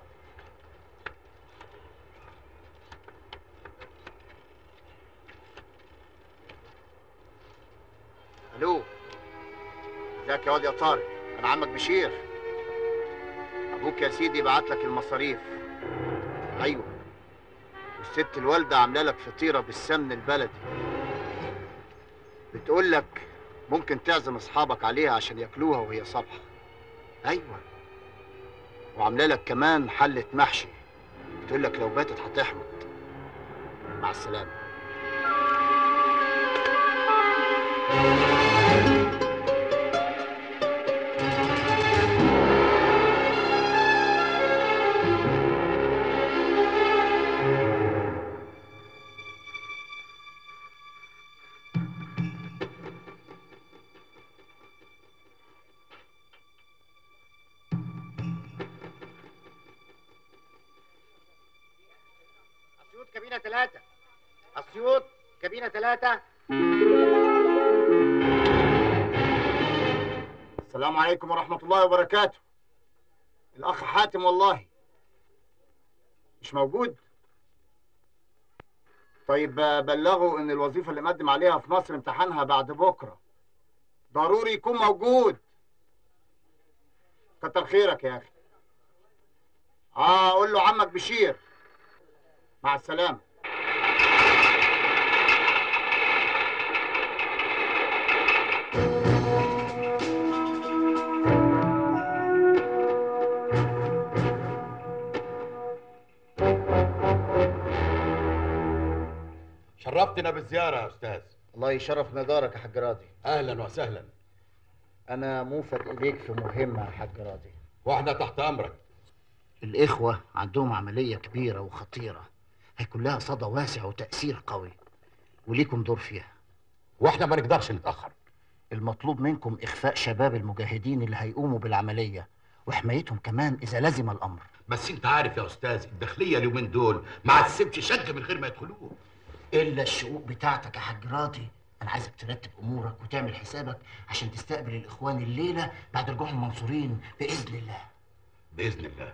الو ازيك يا واد يا طارق انا عمك بشير ابوك يا سيدي بعت لك المصاريف ايوه والست الوالده عامله لك فطيره بالسمن البلدي بتقول لك ممكن تعزم اصحابك عليها عشان ياكلوها وهي صبحه ايوه وعامله لك كمان حله محشي بتقول لك لو باتت هتحمض مع السلامه كابينه ثلاثه اسيوط كابينه ثلاثه السلام عليكم ورحمه الله وبركاته الاخ حاتم والله مش موجود طيب آه، بلغوا ان الوظيفه اللي مقدم عليها في مصر امتحانها بعد بكره ضروري يكون موجود كتر خيرك يا اخي اه قول له عمك بشير مع السلامه شرفتنا بالزياره يا استاذ الله يشرف مدارك يا حاج راضي اهلا وسهلا انا موفد اليك في مهمه يا حاج راضي واحنا تحت امرك الاخوه عندهم عمليه كبيره وخطيره هيكون لها صدى واسع وتاثير قوي وليكم دور فيها واحنا ما نقدرش نتاخر المطلوب منكم اخفاء شباب المجاهدين اللي هيقوموا بالعمليه وحمايتهم كمان اذا لزم الامر بس انت عارف يا استاذ الداخليه اليومين دول ما تسيبش شق من غير ما يدخلوه الا الشقوق بتاعتك يا حاج راضي انا عايزك ترتب امورك وتعمل حسابك عشان تستقبل الاخوان الليله بعد رجوعهم منصورين باذن الله باذن الله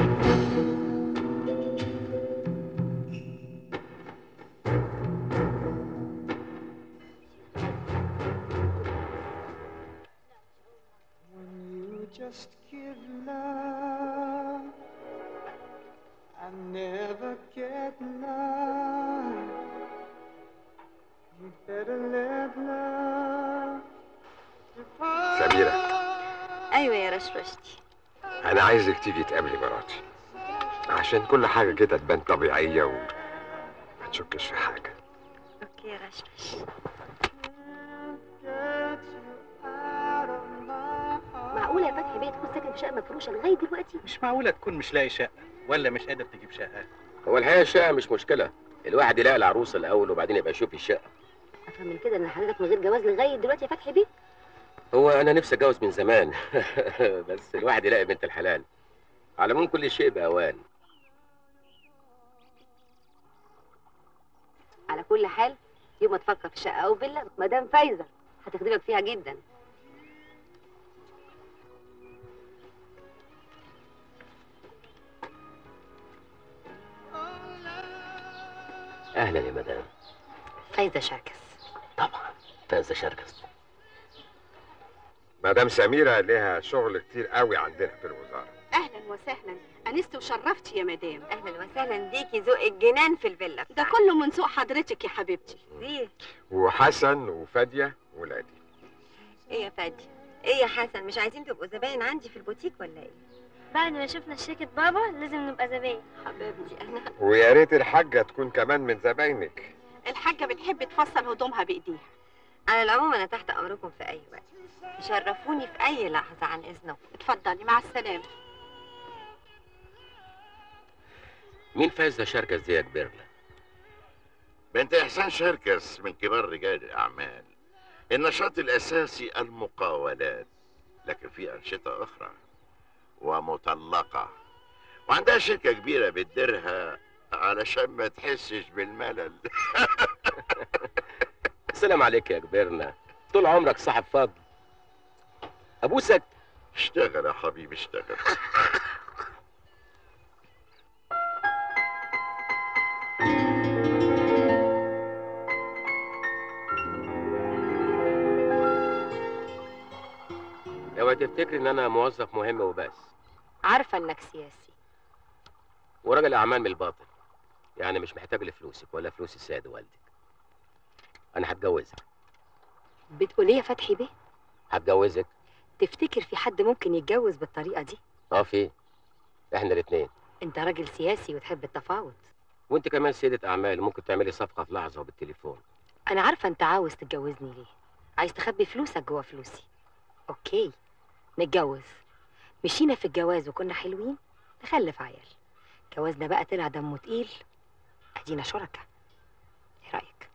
You just give love. I never get none. You better let love depart. سميرة ايوه يا رشرشتي أنا عايزك تيجي تقابلي مراتي عشان كل حاجة كده تبان طبيعية وما تشكش في حاجة اوكي يا رشرش معقولة يا فتحي بيه تكون ساكن في شقة مفروشة لغاية دلوقتي؟ مش معقولة تكون مش لاقي شقة ولا مش قادر تجيب شقة هو الحقيقه الشقه مش مشكله الواحد يلاقي العروسه الاول وبعدين يبقى يشوف الشقه أفهم من كده إن حضرتك من غير جواز لغاية دلوقتي يا فتحي بيه؟ هو انا نفسي اتجوز من زمان بس الواحد يلاقي بنت الحلال على العموم كل شيء باوان على كل حال يوم ما تفكر في شقة أو فيلا مدام فايزة هتخدمك فيها جدا اهلا يا مدام فايزة شركس فاز شركس مدام سميرة ليها شغل كتير قوي عندنا في الوزارة اهلا وسهلا انست وشرفتي يا مدام اهلا وسهلا بيكي ذوق الجنان في الفيلا ده كله من سوق حضرتك يا حبيبتي دي وحسن وفادية ولادي ايه يا فادي ايه يا حسن مش عايزين تبقوا زباين عندي في البوتيك ولا ايه بعد ما شفنا شركة بابا لازم نبقى زباين حبيبتي انا ويا ريت الحاجة تكون كمان من زباينك الحاجه بتحب تفصل هدومها بايديها على العموم انا تحت امركم في اي وقت تشرفوني في اي لحظة عن اذنكم اتفضلي مع السلامة مين فاز شركس دي يا كبيرنا بنت إحسان شركس من كبار رجال الأعمال النشاط الأساسي المقاولات لكن في أنشطة أخرى ومطلقة وعندها شركة كبيرة بتديرها علشان ما تحسش بالملل السلام عليك يا كبيرنا طول عمرك صاحب فضل ابوسك اشتغل يا حبيبي اشتغل لو تفتكر ان انا موظف مهم وبس عارفة انك سياسي وراجل اعمال من الباطن يعني مش محتاج لفلوسك ولا فلوس السيد والدك انا هتجوزك بتقول ايه يا فتحي بيه هتجوزك تفتكر في حد ممكن يتجوز بالطريقة دي اه في احنا الاثنين انت راجل سياسي وتحب التفاوض وانت كمان سيدة اعمال ممكن تعملي صفقة في لحظة وبالتليفون انا عارفة انت عاوز تتجوزني ليه عايز تخبي فلوسك جوا فلوسي اوكي نتجوز مشينا في الجواز وكنا حلوين نخلف عيال جوازنا بقى طلع دمه تقيل ادينا شركاء ايه رايك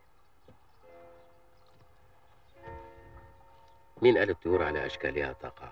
مين قال الطيور على اشكالها تقع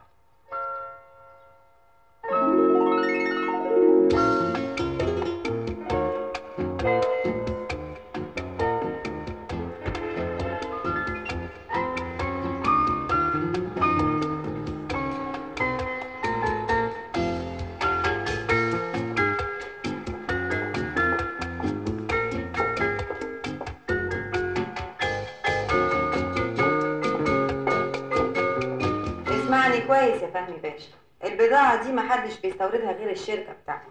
اسمعني كويس يا فهمي باشا البضاعة دي محدش بيستوردها غير الشركة بتاعتي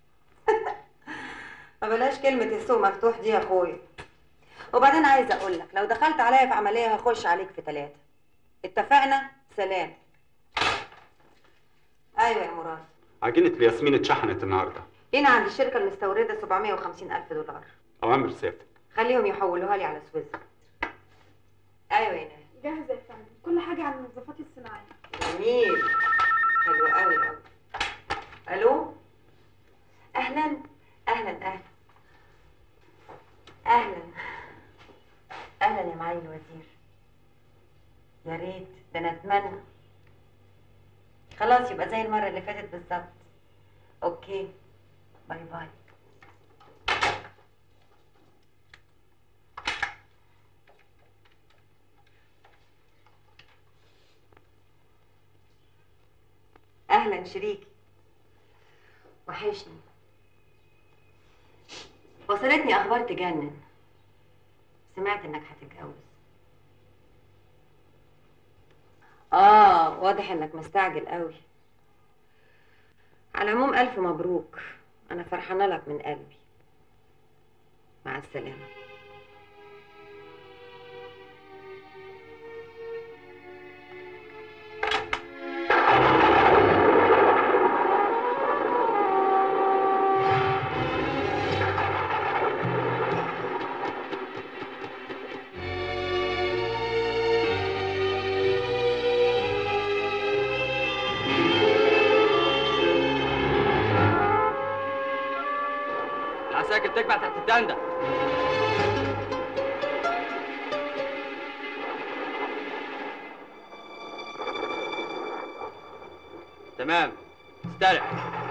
ما بلاش كلمة السوق مفتوح دي يا اخويا وبعدين عايزة اقول لك لو دخلت عليا في عملية هخش عليك في ثلاثة اتفقنا سلام ايوه يا مراد عجينة الياسمين اتشحنت النهارده لينا عند الشركة المستوردة 750 ألف دولار أوامر سيادتك خليهم يحولوها لي على سويسرا ايوه يا ناس جاهزة يا فندم كل حاجة عن النظافات الصناعية جميل حلو قوي قوي الو اهلا اهلا اهلا اهلا اهلا يا معالي الوزير يا ريت ده انا اتمنى خلاص يبقى زي المره اللي فاتت بالظبط اوكي باي باي اهلا شريكي وحشني وصلتني اخبار تجنن سمعت انك هتتجوز اه واضح انك مستعجل قوي على العموم الف مبروك انا فرحانه لك من قلبي مع السلامه العساكر تجمع تحت التندة تمام استرح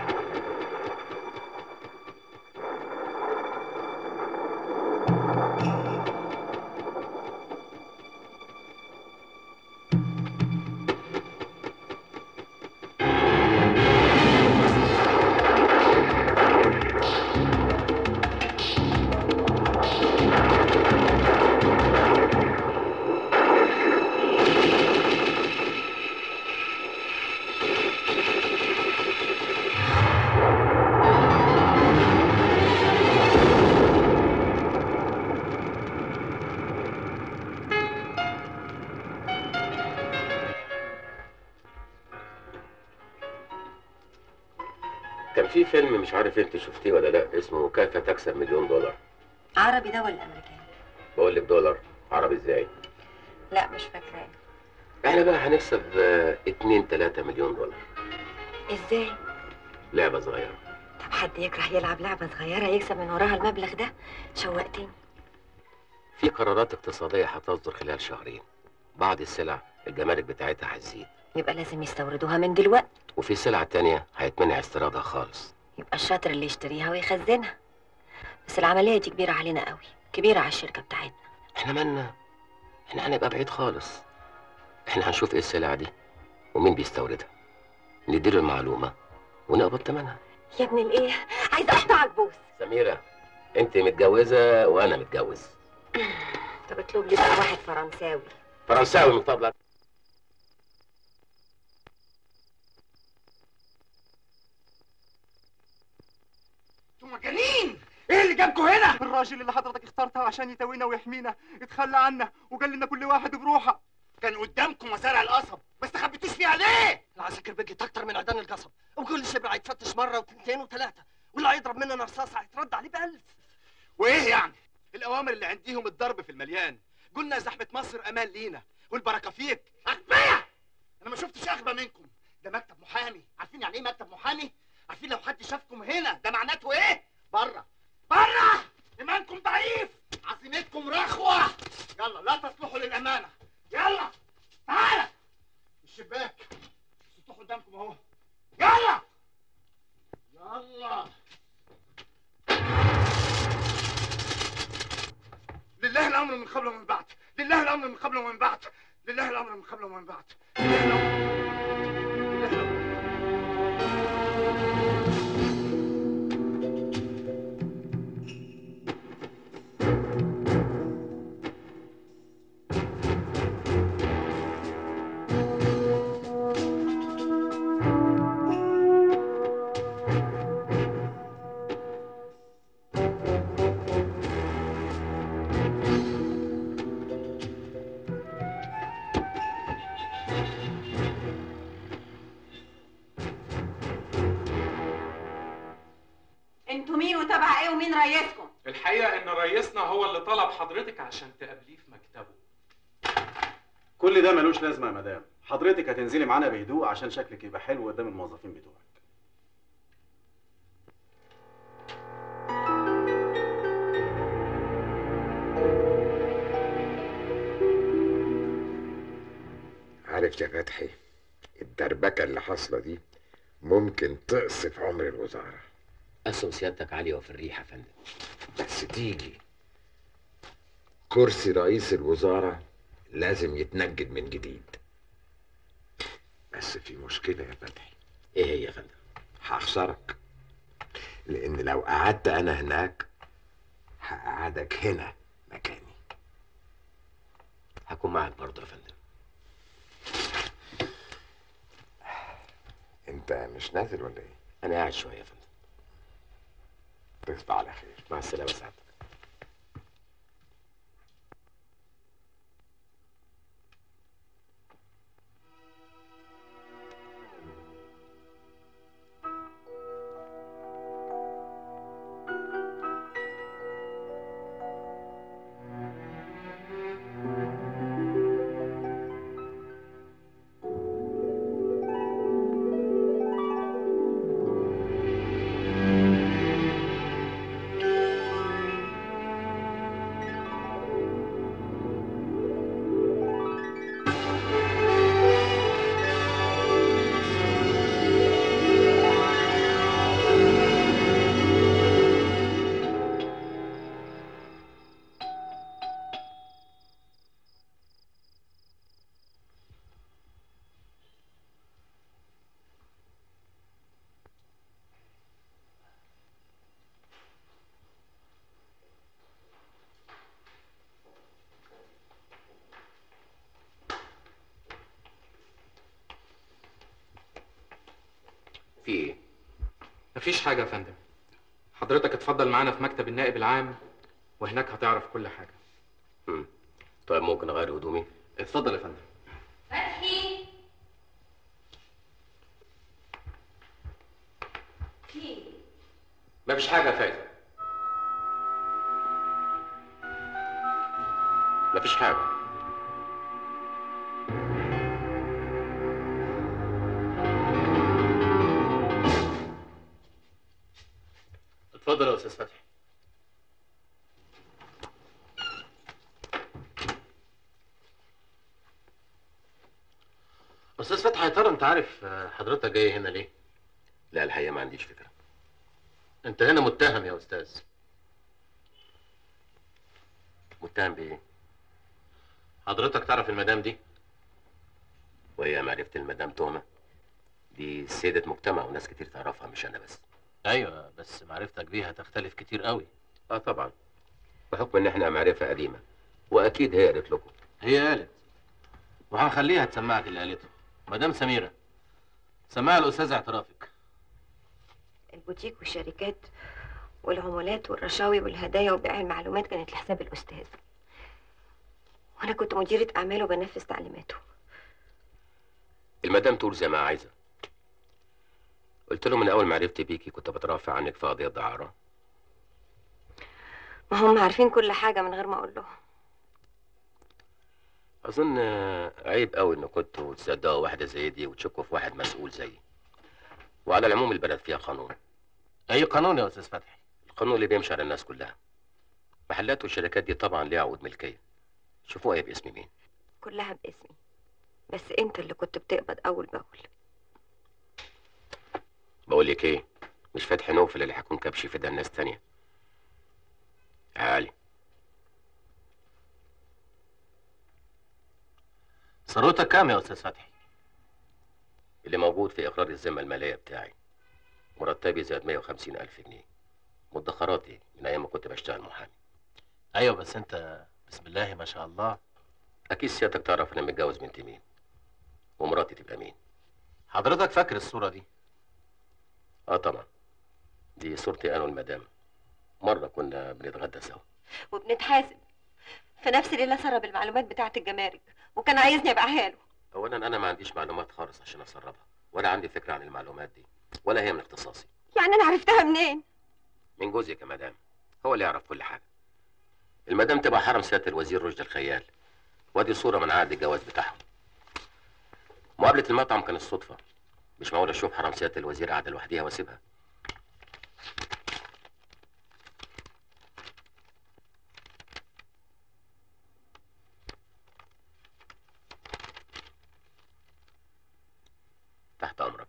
كان في فيلم مش عارف انت شفتيه ولا لا اسمه كيف تكسب مليون دولار عربي ده ولا امريكاني بقول لك دولار عربي ازاي لا مش فاكراه احنا بقى هنكسب 2 3 مليون دولار ازاي لعبه صغيره طب حد يكره يلعب لعبه صغيره يكسب من وراها المبلغ ده شوقتني في قرارات اقتصاديه هتصدر خلال شهرين بعض السلع الجمارك بتاعتها هتزيد يبقى لازم يستوردوها من دلوقتي وفي سلع تانية هيتمنع استيرادها خالص يبقى الشاطر اللي يشتريها ويخزنها بس العمليه دي كبيره علينا قوي كبيره على الشركه بتاعتنا احنا مالنا احنا هنبقى بعيد خالص احنا هنشوف ايه السلع دي ومين بيستوردها نديله المعلومه ونقبض ثمنها يا ابن الايه عايزه اقطعك بوس سميره انت متجوزه وانا متجوز طب اطلب لي بقى واحد فرنساوي فرنساوي من فضلك انتوا مجانين ايه اللي جابكوا هنا الراجل اللي حضرتك اخترته عشان يتوينا ويحمينا اتخلى عنا وقال لنا كل واحد بروحه كان قدامكم مزارع القصب بس خبيتوش فيها ليه العساكر بقت اكتر من عيدان القصب وكل شبع هيتفتش مره واثنين وثلاثه واللي هيضرب مننا رصاصه هيترد عليه بألف وايه يعني الاوامر اللي عنديهم الضرب في المليان قلنا زحمه مصر امان لينا والبركه فيك اغبياء انا ما شفتش اغبى منكم ده مكتب محامي عارفين يعني ايه مكتب محامي عارفين لو حد شافكم هنا ده معناته ايه بره بره ايمانكم ضعيف عزيمتكم رخوه يلا لا تصلحوا للامانه يلا تعالى الشباك السطوح قدامكم اهو يلا يلا لله الامر من قبل ومن بعد لله الامر من قبل ومن بعد لله الامر من قبل ومن بعد لله الامر لله الامر تبع ايه ومين رئيسكم الحقيقه ان رئيسنا هو اللي طلب حضرتك عشان تقابليه في مكتبه كل ده ملوش لازمه يا مدام حضرتك هتنزلي معانا بهدوء عشان شكلك يبقى حلو قدام الموظفين بتوعك عارف يا فتحي الدربكه اللي حاصله دي ممكن تقصف عمر الوزاره اسهم سيادتك عاليه وفي الريحه يا فندم بس تيجي كرسي رئيس الوزاره لازم يتنجد من جديد بس في مشكله يا فتحي ايه هي يا فندم هخسرك لان لو قعدت انا هناك هقعدك هنا مكاني هكون معاك برضه يا فندم انت مش نازل ولا ايه انا قاعد شويه يا فندم تصبح على خير مع السلامه سعادتك في ايه مفيش حاجه يا فندم حضرتك اتفضل معانا في مكتب النائب العام وهناك هتعرف كل حاجه مم. طيب ممكن اغير هدومي اتفضل يا فندم فتحي في مفيش حاجه يا فايزه مفيش حاجه اتفضل يا استاذ فتحي استاذ فتحي يا ترى انت عارف آه، حضرتك جاي هنا ليه لا الحقيقه ما عنديش فكره انت هنا متهم يا استاذ متهم بايه حضرتك تعرف المدام دي وهي معرفه المدام تهمه دي سيده مجتمع وناس كتير تعرفها مش انا بس ايوه بس معرفتك بيها تختلف كتير قوي اه طبعا بحكم ان احنا معرفه قديمه واكيد هي قالت لكم هي قالت وهنخليها تسمعك اللي قالته مدام سميره سمعها الاستاذ اعترافك البوتيك والشركات والعمولات والرشاوي والهدايا وبيع المعلومات كانت لحساب الأستاذ وأنا كنت مديرة أعمال وبنفذ تعليماته المدام تقول زي ما عايزه قلت له من اول ما عرفت بيكي كنت بترافع عنك في قضيه دعاره ما هم عارفين كل حاجة من غير ما أقول لهم اظن آه، عيب قوي ان كنتوا تصدقوا واحده زي دي وتشكوا في واحد مسؤول زيي وعلى العموم البلد فيها قانون اي قانون يا استاذ فتحي القانون اللي بيمشي على الناس كلها محلات والشركات دي طبعا ليها عقود ملكيه شوفوها باسم مين كلها باسمي بس أنت اللي كنت بتقبض أول بأول بقول لك ايه مش فتحي نوفل اللي هيكون كبش في ده الناس تانية يا علي ثروتك كام يا استاذ فتحي اللي موجود في اقرار الذمه الماليه بتاعي مرتبي زاد 150 الف جنيه مدخراتي من ايام ما كنت بشتغل محامي ايوه بس انت بسم الله ما شاء الله اكيد سيادتك تعرف انا متجوز بنت مين ومراتي تبقى مين حضرتك فاكر الصوره دي اه طبعا دي صورتي انا والمدام مره كنا بنتغدى سوا وبنتحاسب في نفس الليلة سرب المعلومات بتاعة الجمارك وكان عايزني أبيعها له اولا انا ما عنديش معلومات خالص عشان اسربها ولا عندي فكره عن المعلومات دي ولا هي من اختصاصي يعني أنا عرفتها منين؟ من جوزك يا مدام هو اللي يعرف كل حاجه المدام تبقى حرم سياده الوزير رشدي الخيال وادي صوره من عقد الجواز بتاعهم مقابله المطعم كانت صدفه مش معقول اشوف حرم سياده الوزير قاعده لوحديها واسيبها تحت امرك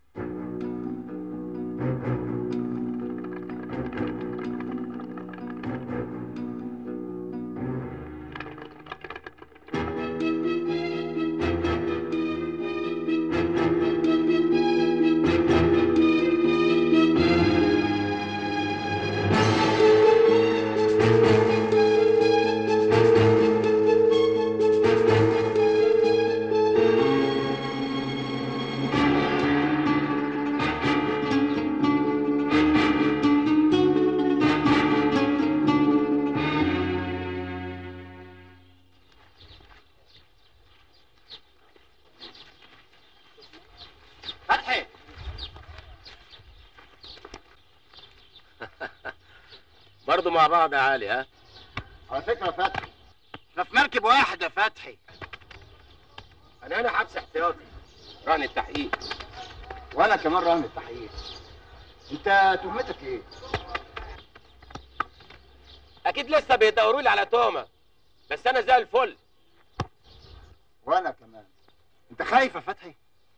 فتحي برضه مع بعض يا علي ها على فكره يا فتحي احنا في مركب واحد يا فتحي انا انا حبس احتياطي رهن التحقيق وانا كمان رهن التحقيق انت تهمتك ايه؟ اكيد لسه بيدوروا لي على تهمه بس انا زي الفل وانا كمان انت خايف يا فتحي؟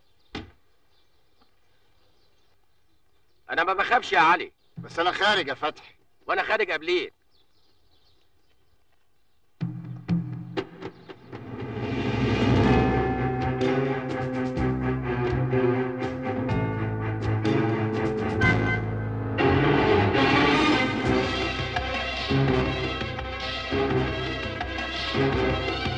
انا ما بخافش يا علي بس انا خارج يا فتحي وانا خارج قبليك Thank you.